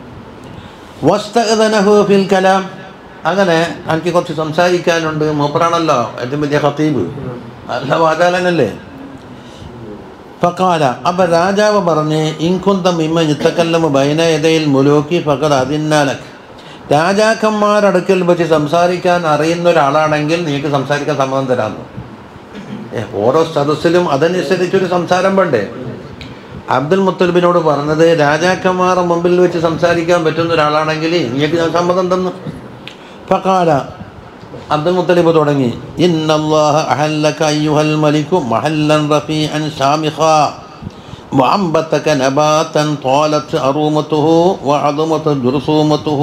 വസ്തഅദനഹു ഫിൽ കലാം അങ്ങനെ എനിക്ക് കുറച്ച് സംസാരിക്കാനുണ്ട് മൂപ്പറാണല്ലോ ഏറ്റവും വലിയ ഖത്തീബ് അല്ല വാചാലനല്ലേ ഫക്കാല അപ്പം രാജാവ് പറഞ്ഞ് ഇൻകുന്തം ഇമ്മ ഇത്തക്കല്ലമ് ബൈനയതയിൽ മുലോക്കി ഫക്കത് അതിന്നാലക്ക് രാജാക്കന്മാരടുക്കൽ വെച്ച് സംസാരിക്കാൻ അറിയുന്ന ഒരാളാണെങ്കിൽ നീക്ക് സംസാരിക്കാൻ സമ്മതം തരാമെന്ന് ഏ, ഓരോ സദസ്സിലും അതനുസരിച്ചൊരു സംസാരം വേണ്ടേ അബ്ദുൽ മുത്തലിബിനോട് പറഞ്ഞത് രാജാക്കന്മാരുടെ മുമ്പിൽ വെച്ച് സംസാരിക്കാൻ പറ്റുന്ന ഒരാളാണെങ്കിൽ നീക്ക് ഞാൻ സമ്മതം തന്നു ഫക്കാല അബ്ദുൽ മുത്തലിബ് തുടങ്ങി ഇന്നല്ലാഹ അഹല്ലക അയ്യുഹൽ മലിക്കു മഹല്ലൻ റഫീഅൻ ശാമിഖാ وأنبتك نباتا طالت أرومته وعظمت جرثومته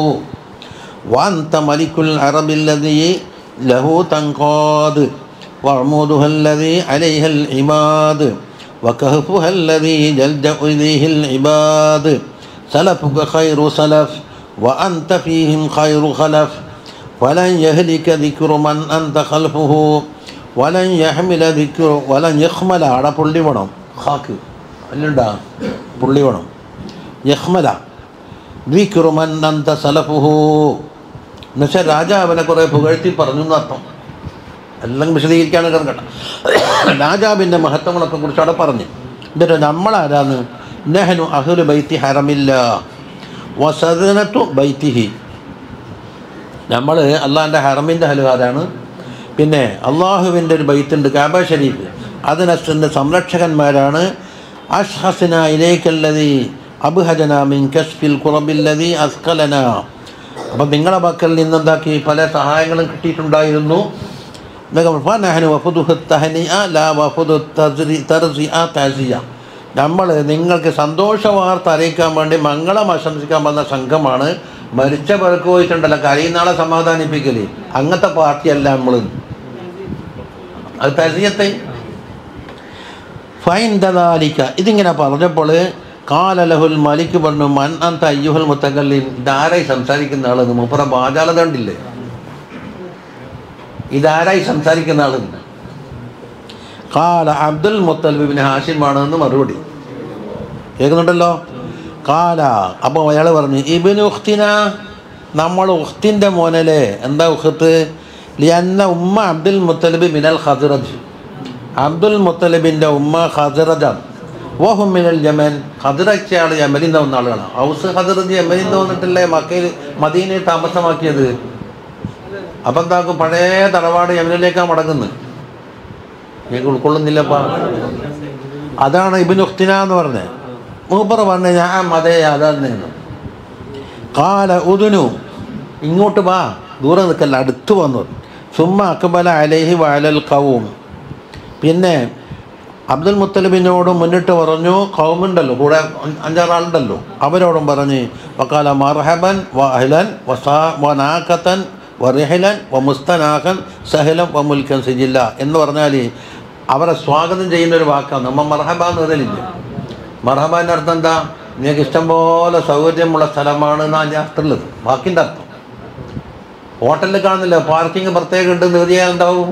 وأنت ملك العرب الذي له تنقاد وعمودها الذي عليها العماد وكهفها الذي يلجأ إليه العباد سلفك خير سلف وأنت فيهم خير خلف ولن يهلك ذكر من أنت خلفه ولن يحمل ذكر ولن يخمل على പുള്ളി വേണം ഹാക്ക് അല്ലുണ്ടാ പുള്ളി വേണം യഹ്മല ذكر من أنت سلفه എന്നുവെച്ചാൽ രാജാവിനെ കുറേ പുകഴ്ത്തി പറഞ്ഞു എന്നർത്ഥം എല്ലാം വിശദീകരിക്കാണ് കിടക്കട്ടെ രാജാവിൻ്റെ മഹത്വങ്ങളൊക്കെ കുറിച്ച് അവിടെ പറഞ്ഞു എന്നിട്ട് നമ്മളാരാന്ന് നെഹനു അഹുലു ബൈത്തി ഹറമില്ല വസദനത്തു ബൈത്തിഹി നമ്മൾ അള്ളാഹിൻ്റെ ഹറമിൻ്റെ ഹലുകാരാണ് പിന്നെ അള്ളാഹുവിൻ്റെ ഒരു ബൈത്തുണ്ട് കാബ ഷരീഫ് അതിനസിൻ്റെ സംരക്ഷകന്മാരാണ് അഷ്ഹസിന ഇലേക്കല്ലതി അബ്ഹജന മിൻ കസ്ഫിൽ കുറബില്ലതി അസ്കലന അപ്പം നിങ്ങളെ പക്കൽ നിന്നെന്താക്കി പല സഹായങ്ങളും കിട്ടിയിട്ടുണ്ടായിരുന്നു ഫനഹനു വഫുദുഹു തഹനിഅ ലാ വഫുദു തസ്രി തർസിഅ തസിയ നമ്മൾ നിങ്ങൾക്ക് സന്തോഷ വാർത്ത അറിയിക്കാൻ വേണ്ടി മംഗളം ആശംസിക്കാൻ വന്ന സംഘമാണ് മരിച്ച പേർക്ക് പോയിട്ടുണ്ടല്ലോ കരയുന്നാളെ സമാധാനിപ്പിക്കല് അങ്ങനത്തെ പാർട്ടിയല്ല നമ്മൾ അത് തസിയത്തെ ഫൈൻ ദലാലിക്ക ഇതിങ്ങനെ പറഞ്ഞപ്പോൾ കാലലഹുൽ മലിക്ക് പറഞ്ഞു മൻ അന്ത അയ്യുഹുൽ മുത്തകല്ലിൻ ഇതാരായി സംസാരിക്കുന്ന ആളെന്ന് മുപ്പറ ബാജാലത കണ്ടില്ലേ ഇതാരായി സംസാരിക്കുന്ന ആളെന്ന് കാല അബ്ദുൽ മുത്തലിബിന് ഹാഷിമാണെന്ന് മറുപടി കേൾക്കുന്നുണ്ടല്ലോ കാല അപ്പോൾ അയാൾ പറഞ്ഞു ഇബിന് ഉഖ്തിന നമ്മൾ ഉഖ്തിൻ്റെ മോനല്ലേ എന്താ ഉഖത്ത് ലിയന്ന ഉമ്മ അബ്ദുൽ മുത്തലിബ് മിനൽ ഖദിറജ് അബ്ദുൽ മുത്തലിബിൻ്റെ ഉമ്മ ഖദിറജാണ് ഓഹും മിനൽ യമൻ ഖദിറച്ച് ആൾ യമനിൽ നിന്ന് വന്ന ആളുകളാണ് ഹൗസ് ഖദിറജ് യമനിൽ നിന്ന് വന്നിട്ടല്ലേ മക്കയിൽ മദീനയിൽ താമസമാക്കിയത് അപ്പം എന്താക്കും പഴയ തറവാട് യമനിലേക്കാണ് മടങ്ങുന്നത് നിങ്ങൾക്ക് ഉൾക്കൊള്ളുന്നില്ലപ്പാ അതാണ് ഇബിൻ ഉഖ്തിന എന്ന് പറഞ്ഞത് മൂപ്പർ പറഞ്ഞ ഞാൻ അതേ അതായിരുന്നു കാല ഉദുനു ഇങ്ങോട്ട് വാ ദൂരെ നിൽക്കല്ല അടുത്ത് വന്നു സുമ്മ അക്ബല അലൈഹി വാലൽ കവും പിന്നെ അബ്ദുൽ മുത്തലിബിനോട് മുന്നിട്ട് പറഞ്ഞു കൗമുണ്ടല്ലോ കൂടെ അഞ്ചാറാളുണ്ടല്ലോ അവരോടും പറഞ്ഞ് വക്കാല മർഹബൻ വ അഹ്ലൻ വസാ വ നാക്കത്തൻ വ റിഹലൻ വ മുസ്തനാഖൻ സഹലം വ മുൽക്കൻ സിജില്ല എന്ന് പറഞ്ഞാൽ അവരെ സ്വാഗതം ചെയ്യുന്ന ഒരു വാക്കാണ് നമ്മൾ മർഹബ എന്ന് പറയലില്ല മർഹബാൻ്റെ അർത്ഥം എന്താ നിങ്ങൾക്ക് ഇഷ്ടംപോലെ സൗകര്യമുള്ള സ്ഥലമാണ് എന്നാണ് അതിൻ്റെ അർത്ഥമുള്ളത് വാക്കിൻ്റെ അർത്ഥം ഹോട്ടലിൽ കാണുന്നില്ല പാർക്കിംഗ് പ്രത്യേകം ഉണ്ട് നിർത്തിയാൽ ഉണ്ടാവും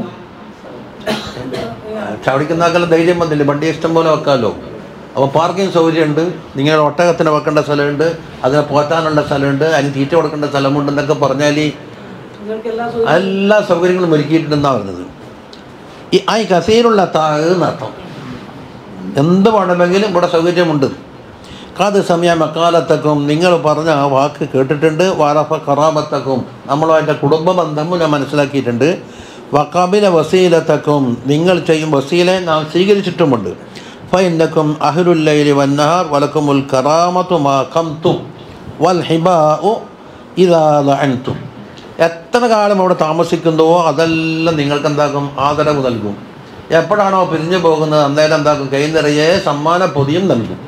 ചവിടിക്കുന്നാക്കെല്ലാം ധൈര്യം വന്നില്ല വണ്ടി ഇഷ്ടം പോലെ വെക്കാമല്ലോ അപ്പോൾ പാർക്കിംഗ് സൗകര്യമുണ്ട് നിങ്ങൾ ഒട്ടകത്തിന് വെക്കേണ്ട സ്ഥലമുണ്ട് അതിനെ പോറ്റാനുള്ള സ്ഥലമുണ്ട് അതിന് തീറ്റ കൊടുക്കേണ്ട സ്ഥലമുണ്ട് എന്നൊക്കെ പറഞ്ഞാൽ നിങ്ങൾക്ക് എല്ലാ എല്ലാ സൗകര്യങ്ങളും ഒരുക്കിയിട്ടുണ്ടെന്നാണ് പറഞ്ഞത് ഈ ആ കസേലുള്ള താഴ് എന്നർത്ഥം എന്ത് വേണമെങ്കിലും ഇവിടെ സൗകര്യമുണ്ട് കാത് സമയ മക്കാലത്തക്കും നിങ്ങൾ പറഞ്ഞ ആ വാക്ക് കേട്ടിട്ടുണ്ട് വാറഫ കറാബത്തക്കും നമ്മളുമായിട്ട് കുടുംബ ബന്ധം ഞാൻ മനസ്സിലാക്കിയിട്ടുണ്ട് വക്കാബില വസീലത്തക്കും നിങ്ങൾ ചെയ്യും വസീലെ നാം സ്വീകരിച്ചിട്ടുമുണ്ട് ഫൈനക്കും അഹ്ലുല്ലൈലി വന്നഹാർ വലക്കുമുൽ കറാമത്തു മാ കംതും വൽ ഹിബാഉ ഇദാ ലഅൻതും എത്ര കാലം അവിടെ താമസിക്കുന്നുവോ അതെല്ലാം നിങ്ങൾക്ക് എന്താക്കും ആദരവ് നൽകും എപ്പോഴാണോ പിരിഞ്ഞു പോകുന്നത് അന്നേരം എന്താക്കും കൈ നിറയെ സമ്മാന പൊതിയും നൽകും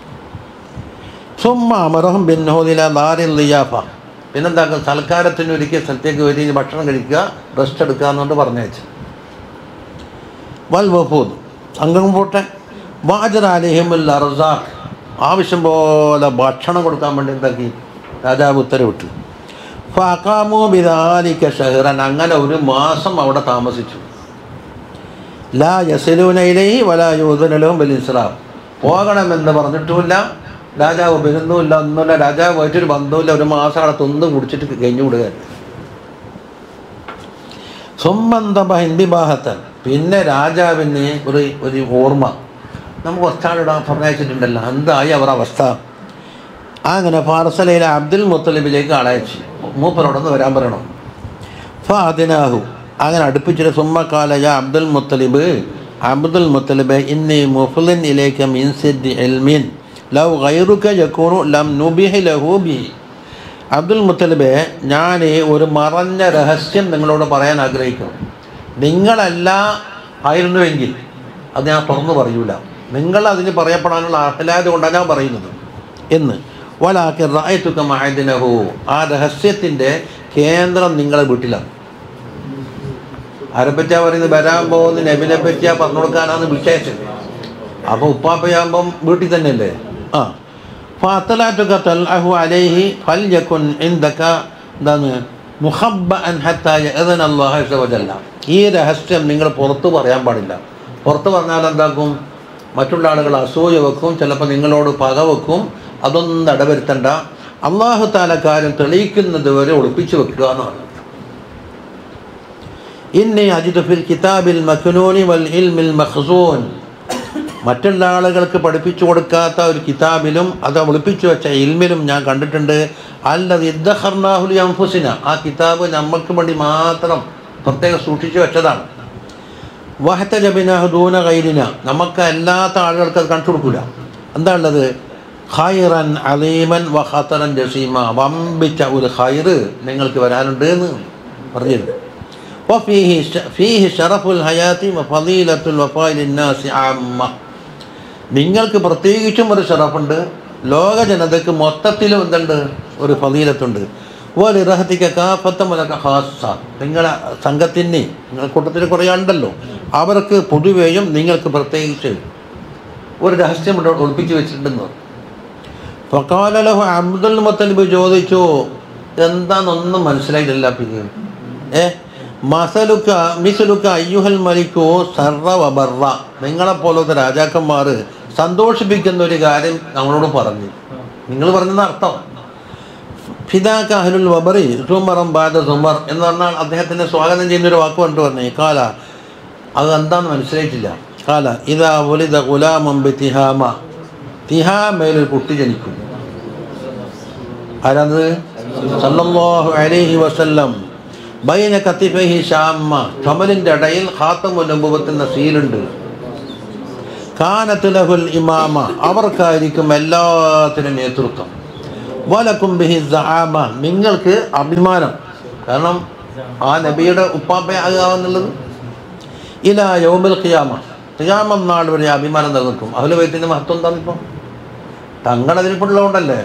സുമ്മ അമറഹം ബിൻഹോദില നാരിൽ ലിയാഫ പിന്നെന്താക്കും സൽക്കാരത്തിന് ഒരിക്കൽ സ്ഥലത്തേക്ക് വരി ഭക്ഷണം കഴിക്കുക റെസ്റ്റ് എടുക്കുക എന്നുകൊണ്ട് പറഞ്ഞയച്ചു വൽ വഫൂദ് അംഗം പോട്ടെ വാജർ അലിഹിമുൽ അർസാഖ് ആവശ്യം പോലെ ഭക്ഷണം കൊടുക്കാൻ വേണ്ടി എന്താക്കി രാജാവ് ഉത്തരവിട്ടു ഫാക്കാമോ ബിദാലിക്ക ഷഹറൻ അങ്ങനെ ഒരു മാസം അവിടെ താമസിച്ചു ലാ യസലൂനയിലേ വലാ യൂതനലും ബൽ ഇസ്ലാം പോകണമെന്ന് പറഞ്ഞിട്ടുമില്ല രാജാവ് വരുന്നുമില്ല ഒന്നുമില്ല രാജാവുമായിട്ടൊരു ബന്ധവുമില്ല ഒരു മാസം അവിടെ തൊന്നും കുടിച്ചിട്ട് കഴിഞ്ഞു വിടുക സ്വന്തം ഹിന്ദിബാഹത്തൻ പിന്നെ രാജാവിന് ഒരു ഒരു ഓർമ്മ നമുക്ക് കുറച്ചാളിടാൻ പറഞ്ഞയച്ചിട്ടുണ്ടല്ലോ എന്തായി അവരുടെ അവസ്ഥ അങ്ങനെ ഫാർസലയിലെ അബ്ദുൽ മുത്തലിബിലേക്ക് ആളയച്ചു മൂപ്പരോടൊന്ന് വരാൻ പറയണം ഫാദിനാഹു അങ്ങനെ അടുപ്പിച്ചിട്ട് സുമ്മക്കാലയ അബ്ദുൽ മുത്തലിബ് അബ്ദുൽ മുത്തലിബ് ഇന്നി മുഫ്ലിൻ ഇലേക്ക് മീൻ സിദ്ദി എൽമിൻ ലവ് ഗൈറുക യക്കൂണു ലം നുബിഹി ലഹു ബി അബ്ദുൽ മുത്തലിബെ ഞാൻ ഒരു മറഞ്ഞ രഹസ്യം നിങ്ങളോട് പറയാൻ ആഗ്രഹിക്കുന്നു നിങ്ങളല്ല ആയിരുന്നുവെങ്കിൽ അത് ഞാൻ തുറന്നു പറയൂല നിങ്ങൾ അതിന് പറയപ്പെടാനുള്ള അഹ്ലാദ് കൊണ്ടാണ് ഞാൻ പറയുന്നത് എന്ന് വലാക്കി റായത്തുക്ക മഹദിനഹു ആ രഹസ്യത്തിൻ്റെ കേന്ദ്രം നിങ്ങളെ വീട്ടിലാണ് ആരെപ്പറ്റിയാ പറയുന്നത് വരാൻ പോകുന്ന നബിനെ പറ്റിയാ പറഞ്ഞു കൊടുക്കാനാണ് വിശേഷം അപ്പോൾ ഉപ്പാപ്പയാകുമ്പം വീട്ടിൽ തന്നെയല്ലേ ആ ഫാത്തലാറ്റുക തൽഅഹു അലൈഹി ഫൽ യകുൻ ഇൻദക എന്താണ് മുഹബ്ബ അൻ ഹത്താ യഅദന അല്ലാഹു അസ്സ വജല്ല ഈ രഹസ്യം നിങ്ങൾ പുറത്ത് പറയാൻ പാടില്ല പുറത്ത് പറഞ്ഞാൽ എന്താക്കും മറ്റുള്ള ആളുകൾ അസൂയ വെക്കും ചിലപ്പോൾ നിങ്ങളോട് പക വെക്കും അതൊന്നും ഇടവരുത്തണ്ട അള്ളാഹു താല കാര്യം തെളിയിക്കുന്നത് വരെ ഒളിപ്പിച്ചു വെക്കുക എന്നാണ് ഇന്നി അജിദ് ഫിൽ കിതാബിൽ മഖ്നൂനി വൽ ഇൽമിൽ മഖ്സൂൻ മറ്റുള്ള ആളുകൾക്ക് പഠിപ്പിച്ചു കൊടുക്കാത്ത ഒരു കിതാബിലും അത് ഒളിപ്പിച്ചു വെച്ച ഇൽമിലും ഞാൻ കണ്ടിട്ടുണ്ട് അല്ലത് ഇദ്ദഹർനാഹുലി അംഫുസിന ആ കിതാബ് നമ്മൾക്ക് വേണ്ടി മാത്രം പ്രത്യേകം സൂക്ഷിച്ചു വെച്ചതാണ് വഹത്ത ജബിനഹദൂന കൈലിന നമുക്ക് അല്ലാത്ത ആളുകൾക്ക് അത് കാണിച്ചു കൊടുക്കൂല എന്താ ഉള്ളത് ഖൈറൻ അലീമൻ വ ഖത്തറൻ ജസീമ വമ്പിച്ച ഒരു ഖൈറ് നിങ്ങൾക്ക് വരാനുണ്ട് എന്ന് പറഞ്ഞിരുന്നു وفيه فيه شرف الحياة وفضيلة الوفاء للناس عامة നിങ്ങൾക്ക് പ്രത്യേകിച്ചും ഒരു ഷറഫുണ്ട് ലോക ജനതയ്ക്ക് മൊത്തത്തിലും എന്തുണ്ട് ഒരു ഫലീലത്തുണ്ട് ഒരു റഹത്തിക്ക് കാഫത്തമലക്ക ഹാസ നിങ്ങളെ സംഘത്തിന് നിങ്ങളെ കൂട്ടത്തിൽ കുറേ ഉണ്ടല്ലോ അവർക്ക് പൊതുവേയും നിങ്ങൾക്ക് പ്രത്യേകിച്ച് ഒരു രഹസ്യം ഇവിടെ ഒളിപ്പിച്ച് വെച്ചിട്ടുണ്ടെന്ന് ഫക്കാലലഹു അബ്ദുൽ മുത്തലിബ് ചോദിച്ചു എന്താണെന്നൊന്നും മനസ്സിലായിട്ടില്ല പിന്നെ ഏ മസലുക്ക മിസലുക്ക അയ്യുഹൽ മലിക്കു സർറ വബർറ നിങ്ങളെപ്പോലത്തെ രാജാക്കന്മാർ സന്തോഷിപ്പിക്കുന്ന ഒരു കാര്യം നമ്മളോട് പറഞ്ഞു നിങ്ങൾ പറഞ്ഞത് അർത്ഥം ഫിദാക്ക അഹ്ലുൽ വബറി സുമറം ബാദ സുമർ എന്ന് പറഞ്ഞാൽ അദ്ദേഹത്തിനെ സ്വാഗതം ചെയ്യുന്നൊരു വാക്ക് പറഞ്ഞിട്ട് പറഞ്ഞു കാല അത് എന്താണെന്ന് മനസ്സിലായിട്ടില്ല കാല ഇതാ ഒലിത ഗുലാമമ്പി തിഹാമ തിഹാമയിലൊരു കുട്ടി ജനിക്കും ആരാത് സല്ലല്ലാഹു അലൈഹി വസല്ലം ബൈന കത്തിഫൈഹി ഷാമ്മ ചുമലിൻ്റെ ഇടയിൽ ഖാത്തമുൽ നബുവത്തിൻ്റെ സീലുണ്ട് കാനത്ത് ലഹുൽ ഇമാമ അവർക്കായിരിക്കും എല്ലാത്തിനും നേതൃത്വം വലക്കും ബിഹി സഹാബ നിങ്ങൾക്ക് അഭിമാനം കാരണം ആ നബിയുടെ ഉപ്പാപ്പയാകുക എന്നുള്ളത് ഇല യൗമിൽ ഖിയാമ ഖിയാമം നാൾ വരെ അഭിമാനം നിലനിൽക്കും അഹ്ലു വൈത്തിൻ്റെ മഹത്വം എന്താണ് ഇപ്പോൾ തങ്ങളതിൽപ്പുള്ളതുകൊണ്ടല്ലേ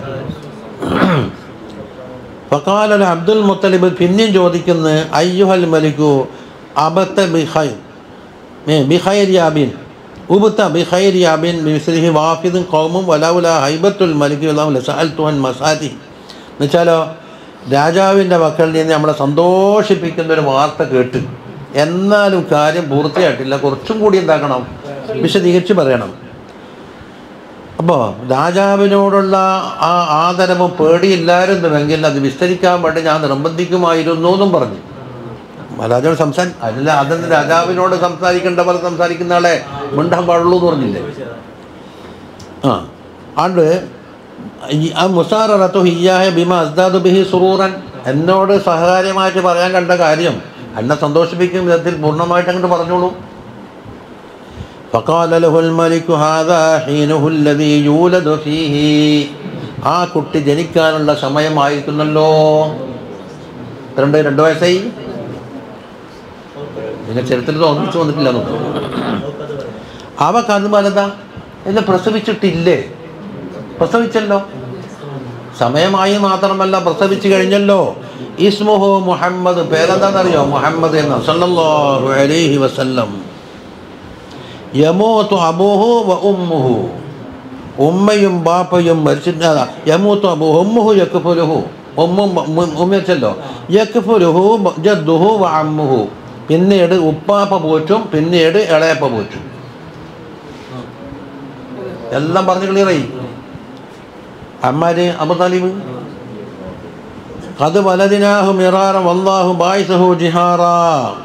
ഫക്കാലൽ അബ്ദുൽ മുത്തലിബ് പിന്നെയും ചോദിക്കുന്നത് അയ്യുഹൽ മലിക്കു അബത്ത ബിഹൈ ഏ ബിഹൈരിയാബിൻ ഉബത്ത ബിഹൈരിയാബിൻ മിസ്ലിഹി വാഫിദും കൗമും വലാവുല ഹൈബത്തുൽ മലിക്കു അല്ലാഹു സഅൽ തുഹൻ മസാദി എന്നുവെച്ചാലോ രാജാവിൻ്റെ മക്കളിൽ നിന്ന് നമ്മളെ സന്തോഷിപ്പിക്കുന്ന ഒരു വാർത്ത കേട്ട് എന്നാലും കാര്യം പൂർത്തിയായിട്ടില്ല കുറച്ചും കൂടി എന്താക്കണം വിശദീകരിച്ച് പറയണം അപ്പോൾ രാജാവിനോടുള്ള ആ ആദരവും പേടിയില്ലായിരുന്നുവെങ്കിൽ അത് വിസ്തരിക്കാൻ വേണ്ടി ഞാൻ നിർബന്ധിക്കുമായിരുന്നു എന്നും പറഞ്ഞു രാജാവ് സംസാരി അല്ല അതെന്ന് രാജാവിനോട് സംസാരിക്കേണ്ട പോലെ സംസാരിക്കുന്ന ആളെ മിണ്ടാൻ പാടുള്ളൂ എന്ന് പറഞ്ഞില്ലേ ആ ആണ്ട് ഈ- ആ മുസാറത്തു ഹിയായ ബിമ അസ്ദാദു ബിഹി സുറൂറൻ എന്നോട് സഹകാര്യമായിട്ട് പറയാൻ കണ്ട കാര്യം എന്നെ സന്തോഷിപ്പിക്കും വിധത്തിൽ പൂർണ്ണമായിട്ട് അങ്ങോട്ട് പറഞ്ഞോളൂ فقال له الملك هذا حينه الذي يولد فيه ആ കുട്ടി ജനിക്കാനുള്ള സമയമായിരിക്കുന്നല്ലോ രണ്ട് രണ്ട് വയസ്സായി നിങ്ങൾ ചരിത്രത്തിൽ ഒന്നിച്ചു വന്നിട്ടില്ല നോക്കൂ അവക്ക് അത് വലുതാ എന്നെ പ്രസവിച്ചിട്ടില്ലേ പ്രസവിച്ചല്ലോ സമയമായി മാത്രമല്ല പ്രസവിച്ചു കഴിഞ്ഞല്ലോ ഇസ്മുഹു മുഹമ്മദ് പേരെന്താണെന്നറിയോ മുഹമ്മദ് എന്ന സല്ലല്ലാഹു അലൈഹി വസല്ലം യമൂത്തു അബൂഹു വ ഉമ്മുഹു ഉമ്മയും ബാപ്പയും മരിച്ചിട്ട് അതാ, യമൂത്തു അബൂഹു ഉമ്മുഹു യക്ഫുലുഹു ഉമ്മും ഉമ്മച്ചല്ലോ യക്ഫുലുഹു ജദ്ദുഹു വ അമ്മുഹു പിന്നീട് ഉപ്പാപ്പ പോറ്റും പിന്നീട് ഇളയപ്പ പോറ്റും എല്ലാം പറഞ്ഞു ക്ലിയറായി അമ്മാര് അബു താലിബ് قد ولدناه مرارا والله باعثه جهارا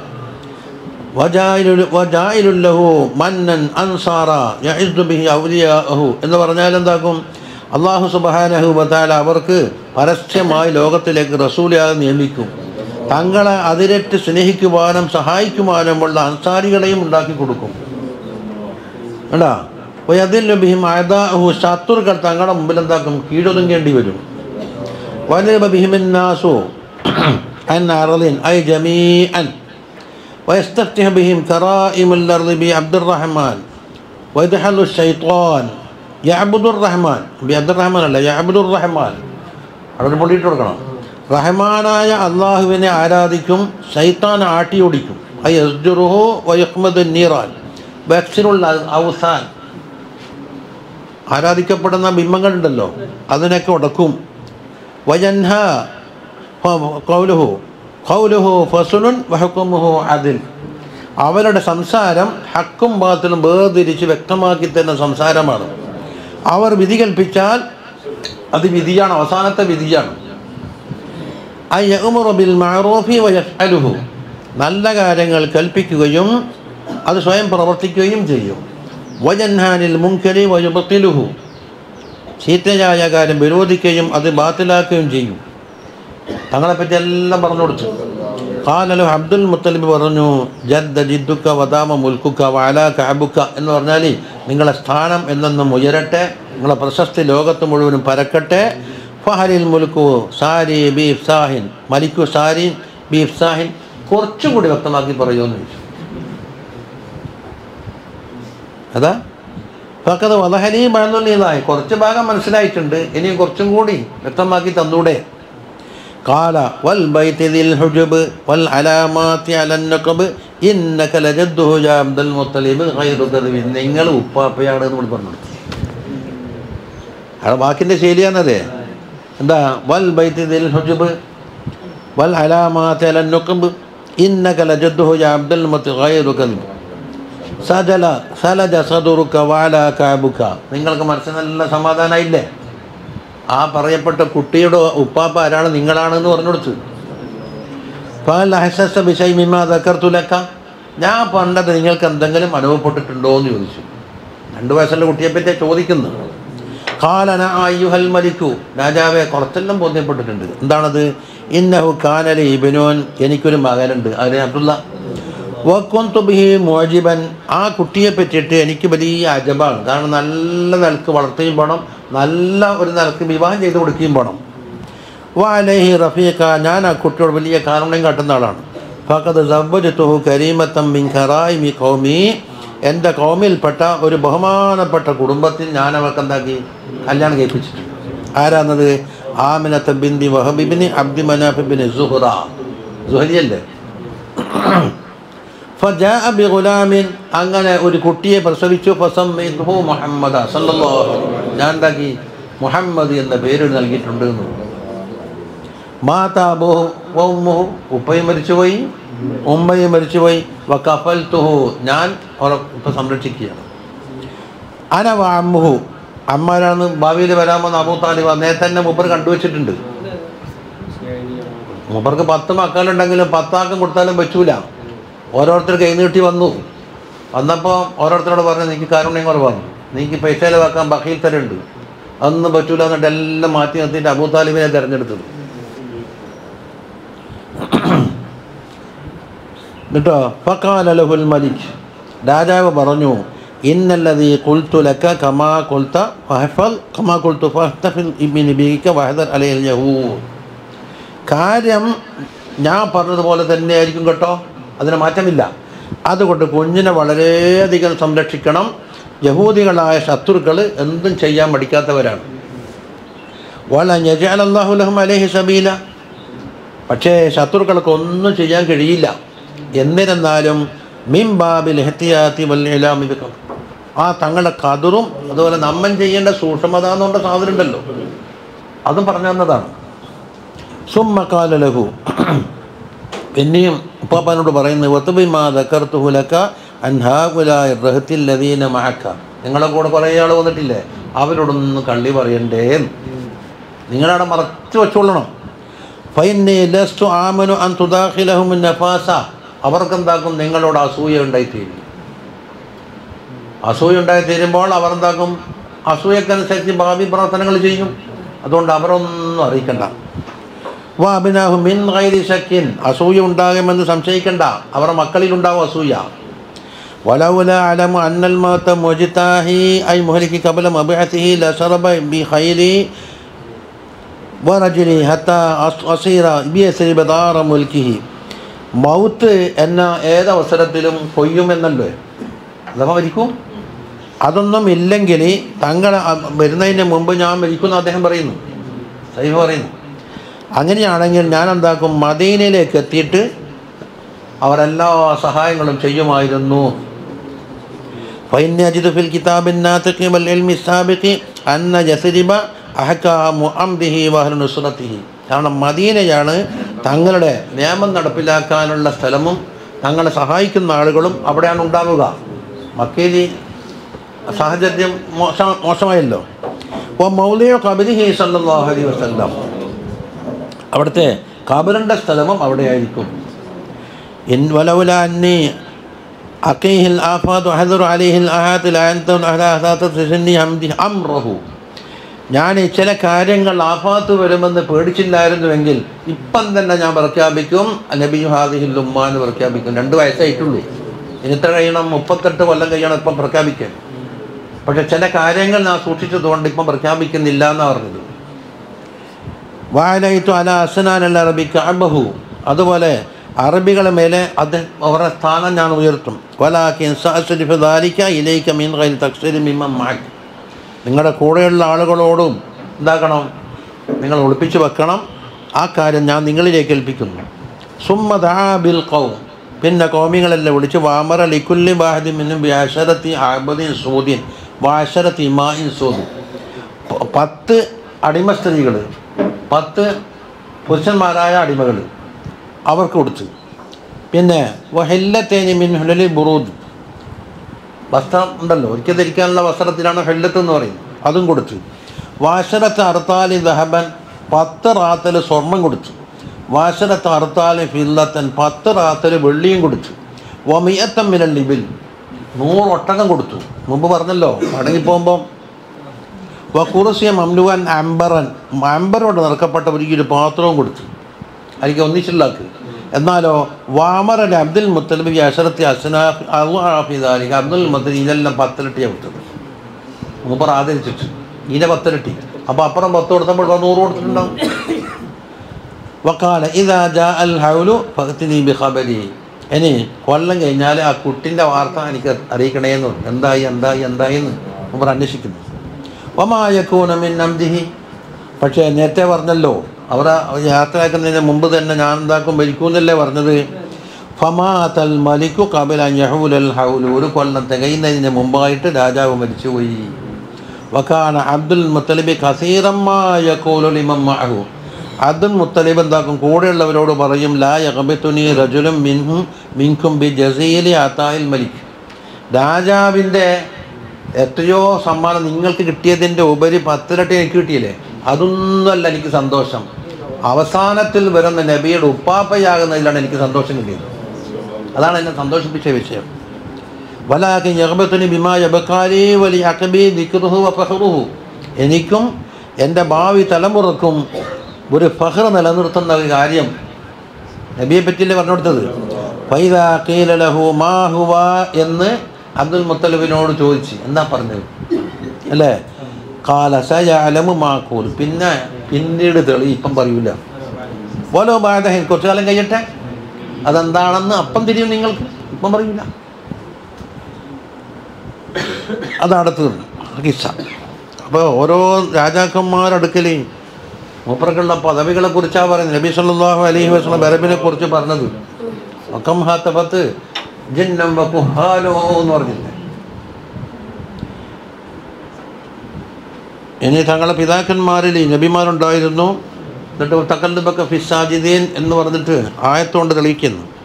وجائل وجائل له മന്നൻ അൻസാറ يعز به أولياءه എന്ന് പറഞ്ഞാൽ എന്താക്കും അള്ളാഹു സുബഹാനഹു വതാല അവർക്ക് പരസ്യമായി ലോകത്തിലേക്ക് റസൂലിയാതെ നിയമിക്കും തങ്ങളെ അതിരറ്റ് സ്നേഹിക്കുവാനും സഹായിക്കുവാനുമുള്ള അൻസാരികളെയും ഉണ്ടാക്കി കൊടുക്കും കേട്ടാ അതിൽ ബിഹിം അയദാഹു ശത്രുക്കൾ തങ്ങളുടെ മുമ്പിൽ എന്താക്കും കീഴൊതുങ്ങേണ്ടി വരും വനബ ബിഹിമിന്നാസു അൻ അറളിൻ ഐ ജമീഅൻ ويستفتح بهم كرائم الأرض بعبد الرحمن ويدحل الشيطان يعبد الرحمن بعبد الرحمن അല്ല يعبد الرحمن അവിടെ പൊള്ളിയിട്ട് കൊടുക്കണം റഹ്മാനായ അള്ളാഹുവിനെ ആരാധിക്കും ശൈത്താൻ ആട്ടിയൊടിക്കും ഐ യസ്ജുറുഹു വയഹ്മദ് നീറാൻ ബക്സിനുള്ള ഔസാൻ ആരാധിക്കപ്പെടുന്ന ബിംബങ്ങളുണ്ടല്ലോ അതിനൊക്കെ ഉടക്കും വജൻഹ കൗലുഹു കൗലുഹു ഫസുനുൻ വഹക്കുമുഹു അതിൽ അവരുടെ സംസാരം ഹക്കും ബാത്തിലും വേർതിരിച്ച് വ്യക്തമാക്കി തരുന്ന സംസാരമാണ് അവർ വിധി കൽപ്പിച്ചാൽ അത് വിധിയാണ് അവസാനത്തെ വിധിയാണ് അയ്യഉമറു ബിൽ മഅറൂഫി വയഫ്അലുഹു നല്ല കാര്യങ്ങൾ കൽപ്പിക്കുകയും അത് സ്വയം പ്രവർത്തിക്കുകയും ചെയ്യും വജൻഹാനിൽ മുൻകരി വയുബത്തിലുഹു ചീത്തയായ കാര്യം വിരോധിക്കുകയും അത് ബാത്തിലാക്കുകയും ചെയ്യും തങ്ങളെപ്പറ്റി എല്ലാം പറഞ്ഞു കൊടുത്തു കാലലു അബ്ദുൽ മുത്തലിബ് പറഞ്ഞു ജദ്ദ ജിദ്ദുക്ക വദാമ മുൽക്കുക്ക വാല കാബുക്ക എന്ന് പറഞ്ഞാൽ നിങ്ങളെ സ്ഥാനം എന്നെന്നും ഉയരട്ടെ നിങ്ങളെ പ്രശസ്തി ലോകത്ത് മുഴുവനും പരക്കട്ടെ ഫഹലിൽ മുൽക്കു സാരി ബീഫ് സാഹിൻ മലിക്കു സാരി ബീഫ് സാഹിൻ കുറച്ചും കൂടി വ്യക്തമാക്കി പറയുമെന്ന് ചോദിച്ചു അതാ പക്കത് വലഹലി മഴന്നുള്ളതായി കുറച്ച് ഭാഗം മനസ്സിലായിട്ടുണ്ട് ഇനിയും കുറച്ചും കൂടി വ്യക്തമാക്കി തന്നൂടെ قال والبيت ذي الحجب والعلامات على النقب إنك لجده يا عبد المطلب غير ذرب നിങ്ങൾ ഉപ്പാപ്പയാണ് എന്ന് കൂടി പറഞ്ഞു അവിടെ വാക്കിൻ്റെ ശൈലിയാണത് എന്താ വൽ ബൈത്ത് ദിൽ ഹുജുബ് വൽ അലാമാത്ത് അല നുഖബ് ഇന്നക ലജദ്ദുഹു യാ അബ്ദുൽ മുത്ത് ഗൈറു കൽബ് സജല സലജ സദുറുക വാല കാബുക നിങ്ങൾക്ക് മനസ്സിന് നല്ല സമാധാനമായില്ലേ ആ പറയപ്പെട്ട കുട്ടിയുടെ ഉപ്പാപ്പ ആരാണ് നിങ്ങളാണെന്ന് പറഞ്ഞു കൊടുത്തു ഫഹസ ബിഷൈ മിമ്മ ദക്കർത്തുലക്ക ഞാൻ പണ്ടത് നിങ്ങൾക്ക് എന്തെങ്കിലും അനുഭവപ്പെട്ടിട്ടുണ്ടോ എന്ന് ചോദിച്ചു രണ്ട് വയസ്സുള്ള കുട്ടിയെ പറ്റി ചോദിക്കുന്നു കാലന അയ്യുഹൽ മലിക്കു രാജാവെ കുറച്ചെല്ലാം ബോധ്യപ്പെട്ടിട്ടുണ്ട് എന്താണത് ഇന്നഹു കാനലി ഇബിനോൻ എനിക്കൊരു മകനുണ്ട് അതിന് അബ്ദുള്ള വക്കൊന്തു ബിഹി മോജിബൻ ആ കുട്ടിയെ പറ്റിയിട്ട് എനിക്ക് വലിയ അജബാണ് കാരണം നല്ല നിലക്ക് വളർത്തുകയും വേണം നല്ല ഒരു നിലക്ക് വിവാഹം ചെയ്ത് കൊടുക്കുകയും വേണം വാലഹി റഫീഖ ഞാൻ ആ കുട്ടിയോട് വലിയ കാരുണ്യം കാട്ടുന്ന ആളാണ് ഫഖദ് സവ്വജത്തുഹു കരീമത്തം മിൻ ഖറായി മി കൗമി എൻ്റെ കൗമിൽപ്പെട്ട ഒരു ബഹുമാനപ്പെട്ട കുടുംബത്തിൽ ഞാൻ അവർക്ക് എന്താക്കി കല്യാണം കഴിപ്പിച്ചിട്ടുണ്ട് ആരാന്നത് ആമിനത്ത് ബിന്ദി വഹബിബിന് അബ്ദി മനാഫിബിന് സുഹറ സുഹരിയല്ലേ ഫജാഅ ബിഗുലാമിൻ അങ്ങനെ ഒരു കുട്ടിയെ പ്രസവിച്ചു ഫസമ്മൈതുഹു മുഹമ്മദ സല്ലല്ലാഹു അലൈഹി വസല്ലം. ഞാൻ എന്താക്കി മുഹമ്മദ് എന്ന പേര് നൽകിയിട്ടുണ്ട് എന്ന് മാതാബുഹു വഉമ്മുഹു ഉപ്പയും മരിച്ചുപോയി ഉമ്മയും മരിച്ചുപോയി വകഫൽതുഹു ഞാൻ അവരെ ഇപ്പം സംരക്ഷിക്കുകയാണ് അന വഅമ്മുഹു അമ്മാരാണ് ഭാവിയിൽ വരാമെന്ന് അബൂ താലിബ് നേരത്തെ തന്നെ മൂപ്പർ കണ്ടുവച്ചിട്ടുണ്ട് മൂപ്പർക്ക് പത്ത് മക്കളുണ്ടെങ്കിലും പത്താക്കം കൊടുത്താലും പറ്റൂല ഓരോരുത്തർ കൈ നീട്ടി വന്നു വന്നപ്പോൾ ഓരോരുത്തരോട് പറഞ്ഞു എനിക്ക് കാരുണ്യം കുറവാണ് എനിക്ക് പൈസ ചിലവാക്കാൻ ബഹീൽ തരുന്നുണ്ട് അതൊന്നും പറ്റൂല എന്നിട്ട് എല്ലാം മാറ്റി നിർത്തിയിട്ട് അബൂ താലിബിനെ തിരഞ്ഞെടുത്തത് എന്നിട്ടോ ഫക്കാല ലഹുൽ മലിക് രാജാവ് പറഞ്ഞു ഇന്നല്ലതീ കുൽത്തു ലക്ക കമാ കുൽത്ത ഫഹഫൽ കമാ കുൽത്തു ഫഹ്തഫിൽ ഇബ്നി ബീക വഹദർ അലൈൽ യഹൂർ കാര്യം ഞാൻ പറഞ്ഞതുപോലെ തന്നെ ആയിരിക്കും കേട്ടോ അതിന് മാറ്റമില്ല അതുകൊണ്ട് കുഞ്ഞിനെ വളരെയധികം സംരക്ഷിക്കണം യഹൂദികളായ ശത്രുക്കൾ എന്തും ചെയ്യാൻ മടിക്കാത്തവരാണ് വല ഞജാൽ അള്ളാഹു ലഹും അലൈഹി സബീല പക്ഷേ ശത്രുക്കൾക്ക് ഒന്നും ചെയ്യാൻ കഴിയില്ല എന്നിരുന്നാലും മിം ബാബിൽ ഹെത്തിയാത്തി വല്ലിലാമി ആ തങ്ങളുടെ കതിറും അതുപോലെ നമ്മൻ ചെയ്യേണ്ട സൂക്ഷ്മത എന്നുള്ള സാധനം ഉണ്ടല്ലോ അതും പറഞ്ഞു തന്നതാണ് സുമ്മക്കാല ലഘു പിന്നെയും ഉപ്പാപ്പനോട് പറയുന്നത് ഒത്തുബിമാ ദക്കർത്തുഹുലക്ക അൻഹാകുലായ റഹത്തില്ലതീന മഹക്ക നിങ്ങളെ കൂടെ കുറേ ആൾ വന്നിട്ടില്ലേ അവരോടൊന്നും കള്ളി പറയണ്ടേ നിങ്ങളവിടെ മറച്ചു വെച്ചോളണം ഫൈന്നെ ലസ്റ്റു ആമനു അൻ തുദാഖിലഹും നഫാസ അവർക്കെന്താക്കും നിങ്ങളോട് അസൂയ ഉണ്ടായിത്തീരും അസൂയ ഉണ്ടായിത്തീരുമ്പോൾ അവർ എന്താക്കും അസൂയക്കനുസരിച്ച് ഭാവി പ്രവർത്തനങ്ങൾ ചെയ്യും അതുകൊണ്ട് അവരൊന്നും അറിയിക്കണ്ട വാബിനാഹു മിൻ ഗൈരി ശക്കിൻ അസൂയ ഉണ്ടാകുമെന്ന് സംശയിക്കണ്ട അവരുടെ മക്കളിലുണ്ടാവും അസൂയ വലൗല അലമു അന്നൽ മൗത മുജ്താഹി ഐ മുഹലിക്കി കബല മബിഅത്തിഹി ലസറബ ബി ഖൈരി വറജുലി ഹത്ത അസീറ ബിയസ്രിബ ദാറ മുൽക്കിഹി മൗത്ത് എന്ന ഏതവസരത്തിലും കൊയ്യുമെന്നല്ലേ അഥവാ മരിക്കും അതൊന്നും ഇല്ലെങ്കിൽ തങ്ങൾ വരുന്നതിന് മുമ്പ് ഞാൻ മരിക്കുമെന്ന് അദ്ദേഹം പറയുന്നു സൈഫ് പറയുന്നു അങ്ങനെയാണെങ്കിൽ ഞാൻ എന്താക്കും മദീനയിലേക്ക് എത്തിയിട്ട് അവരെല്ലാ സഹായങ്ങളും ചെയ്യുമായിരുന്നു فإني أجد في الكتاب الناطق والعلم السابق أن يثرب أحكام أمره وأهل نصرته കാരണം മദീനയാണ് തങ്ങളുടെ നിയമം നടപ്പിലാക്കാനുള്ള സ്ഥലവും തങ്ങളെ സഹായിക്കുന്ന ആളുകളും അവിടെയാണ് ഉണ്ടാവുക മക്കയിൽ സാഹചര്യം മോശ മോശമായല്ലോ അപ്പോൾ മൗലിയോ കബിലിഹി സല്ലാഹു അലൈഹി വസ്ല്ലാം അവിടുത്തെ കബറിൻ്റെ സ്ഥലവും അവിടെയായിരിക്കും ഇൻ വലൗല അന്നി അക്കീഹിൽ ആഫാദ് അഹദുർ അലിഹിൽ അഹാത്തിൽ അംറഹു ഞാൻ ഈ ചില കാര്യങ്ങൾ ആഫാത്ത് വരുമെന്ന് പേടിച്ചില്ലായിരുന്നുവെങ്കിൽ ഇപ്പം തന്നെ ഞാൻ പ്രഖ്യാപിക്കും നബി ഹാദിഹിൽ ഉമ്മ എന്ന് പ്രഖ്യാപിക്കും രണ്ട് വയസ്സായിട്ടുള്ളൂ ഇനി ഇത്ര കഴിയണം മുപ്പത്തെട്ട് കൊല്ലം കഴിയണം ഇപ്പം പ്രഖ്യാപിക്കാൻ പക്ഷെ ചില കാര്യങ്ങൾ ഞാൻ സൂക്ഷിച്ചതുകൊണ്ട് ഇപ്പം പ്രഖ്യാപിക്കുന്നില്ല എന്നാണ് പറഞ്ഞത് വാലയിത്തു അല അസനാൻ അൽ അറബിക്ക് അബഹു അതുപോലെ അറബികളെ മേലെ അത് അവരുടെ സ്ഥാനം ഞാൻ ഉയർത്തും വലാക്കിൻ സഅസ്രിഫ് ദാലിക ഇലൈക മീൻ ഗൈൽ തക്സരി മിമ്മ മാക് നിങ്ങളുടെ കൂടെയുള്ള ആളുകളോടും എന്താക്കണം നിങ്ങൾ ഒളിപ്പിച്ച് വെക്കണം ആ കാര്യം ഞാൻ നിങ്ങളിലേക്ക് ഏൽപ്പിക്കുന്നു സുമ്മദാ ബിൽ കൗം പിന്നെ കോമികളെല്ലാം വിളിച്ച് വാമറ ലിക്കുല്ലി ബാഹദി മിന്നും വ്യാശരത്തി ആബദിൻ സൂദിൻ വാശരത്തി ഇമായിൻ സൂദിൻ പ- പത്ത് അടിമ സ്ത്രീകൾ പത്ത് പുരുഷന്മാരായ അടിമകൾ അവർക്ക് കൊടുത്തു പിന്നെ വഹെല്ലത്തേനി മിൻ ഹുലലി ബുറൂദ് വസ്ത്രം ഉണ്ടല്ലോ ഒരിക്കൽ ധരിക്കാനുള്ള വസ്ത്രത്തിലാണ് ഹെല്ലത്ത് എന്ന് പറയുന്നത് അതും കൊടുത്തു വാശരത്ത് അറുത്താലി ദഹബൻ പത്ത് റാത്തൽ സ്വർണം കൊടുത്തു വാശരത്ത് അറുത്താലി ഫില്ലത്തൻ പത്ത് റാത്തൽ വെള്ളിയും കൊടുത്തു വമിയത്തം മിനൽ ലിബിൽ നൂറ് ഒട്ടകം കൊടുത്തു മുമ്പ് പറഞ്ഞല്ലോ മടങ്ങിപ്പോകുമ്പം വക്കുറസിയ മംലുവൻ അംബറൻ അംബറോട് നിറക്കപ്പെട്ട ഒരു പാത്രവും കൊടുത്തു എനിക്ക് ഒന്നിച്ചുള്ളാക്ക് എന്നാലോ വാമറൻ അബ്ദുൽ മുത്തലിബ് അഷറത്തി അസ്നാഫ് അള്ളാഹിദാലിക്ക് അബ്ദുൽ മുത്തലിബ് ഇതെല്ലാം പത്തിരട്ടിയാണ് കൊടുത്തത് മൂപ്പർ ആദരിച്ചിട്ട് ഇതിൻ്റെ പത്തിരട്ടി അപ്പോൾ അപ്പുറം പത്ത് കൊടുത്തപ്പോൾ നൂറ് കൊടുത്തിട്ടുണ്ടാവും വക്കാല ഇതാ ജാ അൽ ഹൗലു ഫഹത്തിനി ബി ഖബരി ഇനി കൊല്ലം കഴിഞ്ഞാൽ ആ കുട്ടിൻ്റെ വാർത്ത എനിക്ക് അറിയിക്കണേന്ന് പറഞ്ഞു. എന്തായി എന്തായി എന്തായി എന്ന് മൂപ്പർ അന്വേഷിക്കുന്നു വമായക്കൂനമിൻ നംദിഹി പക്ഷേ നേരത്തെ പറഞ്ഞല്ലോ അവർ യാത്രയാക്കുന്നതിന് മുമ്പ് തന്നെ ഞാൻ എന്താക്കും ഭരിക്കൂന്നല്ലേ പറഞ്ഞത് ഫമാതൽ മലിക്കു കബില യഹൂലൽ ഹൗലു ഒരു കൊല്ലം തികയുന്നതിന് മുമ്പായിട്ട് രാജാവ് മരിച്ചുപോയി വക്കാന അബ്ദുൽ മുത്തലിബി കസീറമായ കോലുലിമം മഹു അബ്ദുൽ മുത്തലിബ് എന്താക്കും കൂടെയുള്ളവരോട് പറയും ലാ യഹബിത്തുനി റജുലും മിൻഹും മിൻകും ബി ജസീലി അത്തായിൽ മലിക് രാജാവിൻ്റെ എത്രയോ സമ്മാനം നിങ്ങൾക്ക് കിട്ടിയതിൻ്റെ ഉപരി പത്തിരട്ടി എനിക്ക് കിട്ടിയില്ലേ അതൊന്നുമല്ല എനിക്ക് സന്തോഷം അവസാനത്തിൽ വരുന്ന നബിയുടെ ഉപ്പാപ്പയാകുന്നതിലാണ് എനിക്ക് സന്തോഷം കിട്ടിയത് അതാണ് എന്നെ സന്തോഷിപ്പിച്ച വിഷയം വലാക്കി യഹബത്തുനി ബിമാ യബക്കാരി വലി അക്കബി ദിക്റുഹു ഫഹറുഹു എനിക്കും എൻ്റെ ഭാവി തലമുറക്കും ഒരു ഫഹർ നിലനിർത്തുന്ന ഒരു കാര്യം നബിയെ പറ്റിയല്ലേ പറഞ്ഞു കൊടുത്തത് ഫൈദ കീലലഹു മാ ഹുവ എന്ന് അബ്ദുൽ മുത്തലിബിനോട് ചോദിച്ചു എന്താ പറഞ്ഞത് അല്ലേ കാല സയാലമു മാക്കൂൽ പിന്നെ പിന്നീട് തെളി ഇപ്പം പറയൂല ഓലോ ബാധഹൻ കുറച്ചു കാലം കഴിയട്ടെ അതെന്താണെന്ന് അപ്പം തിരിയും നിങ്ങൾക്ക് ഇപ്പം പറയൂല അതടുത്ത് കിസ്സ അപ്പോൾ ഓരോ രാജാക്കന്മാരടുക്കലേ മൂപ്പർക്കുള്ള പദവികളെ കുറിച്ചാണ് പറയുന്നത് നബി സല്ലല്ലാഹു അലൈഹി വസല്ലം ബരബിനെ കുറിച്ച് പറഞ്ഞത് അക്കം ഹാത്തപത്ത് ജിന്നം വകുഹാലോ എന്ന് പറഞ്ഞില്ലേ ഇനി തങ്ങളുടെ പിതാക്കന്മാരിൽ ഈ നബിമാരുണ്ടായിരുന്നു എന്നിട്ട് തക്കല്ലുബക്ക ഫിസാജിദീൻ എന്ന് പറഞ്ഞിട്ട് ആയത്തോണ്ട് തെളിയിക്കുന്നു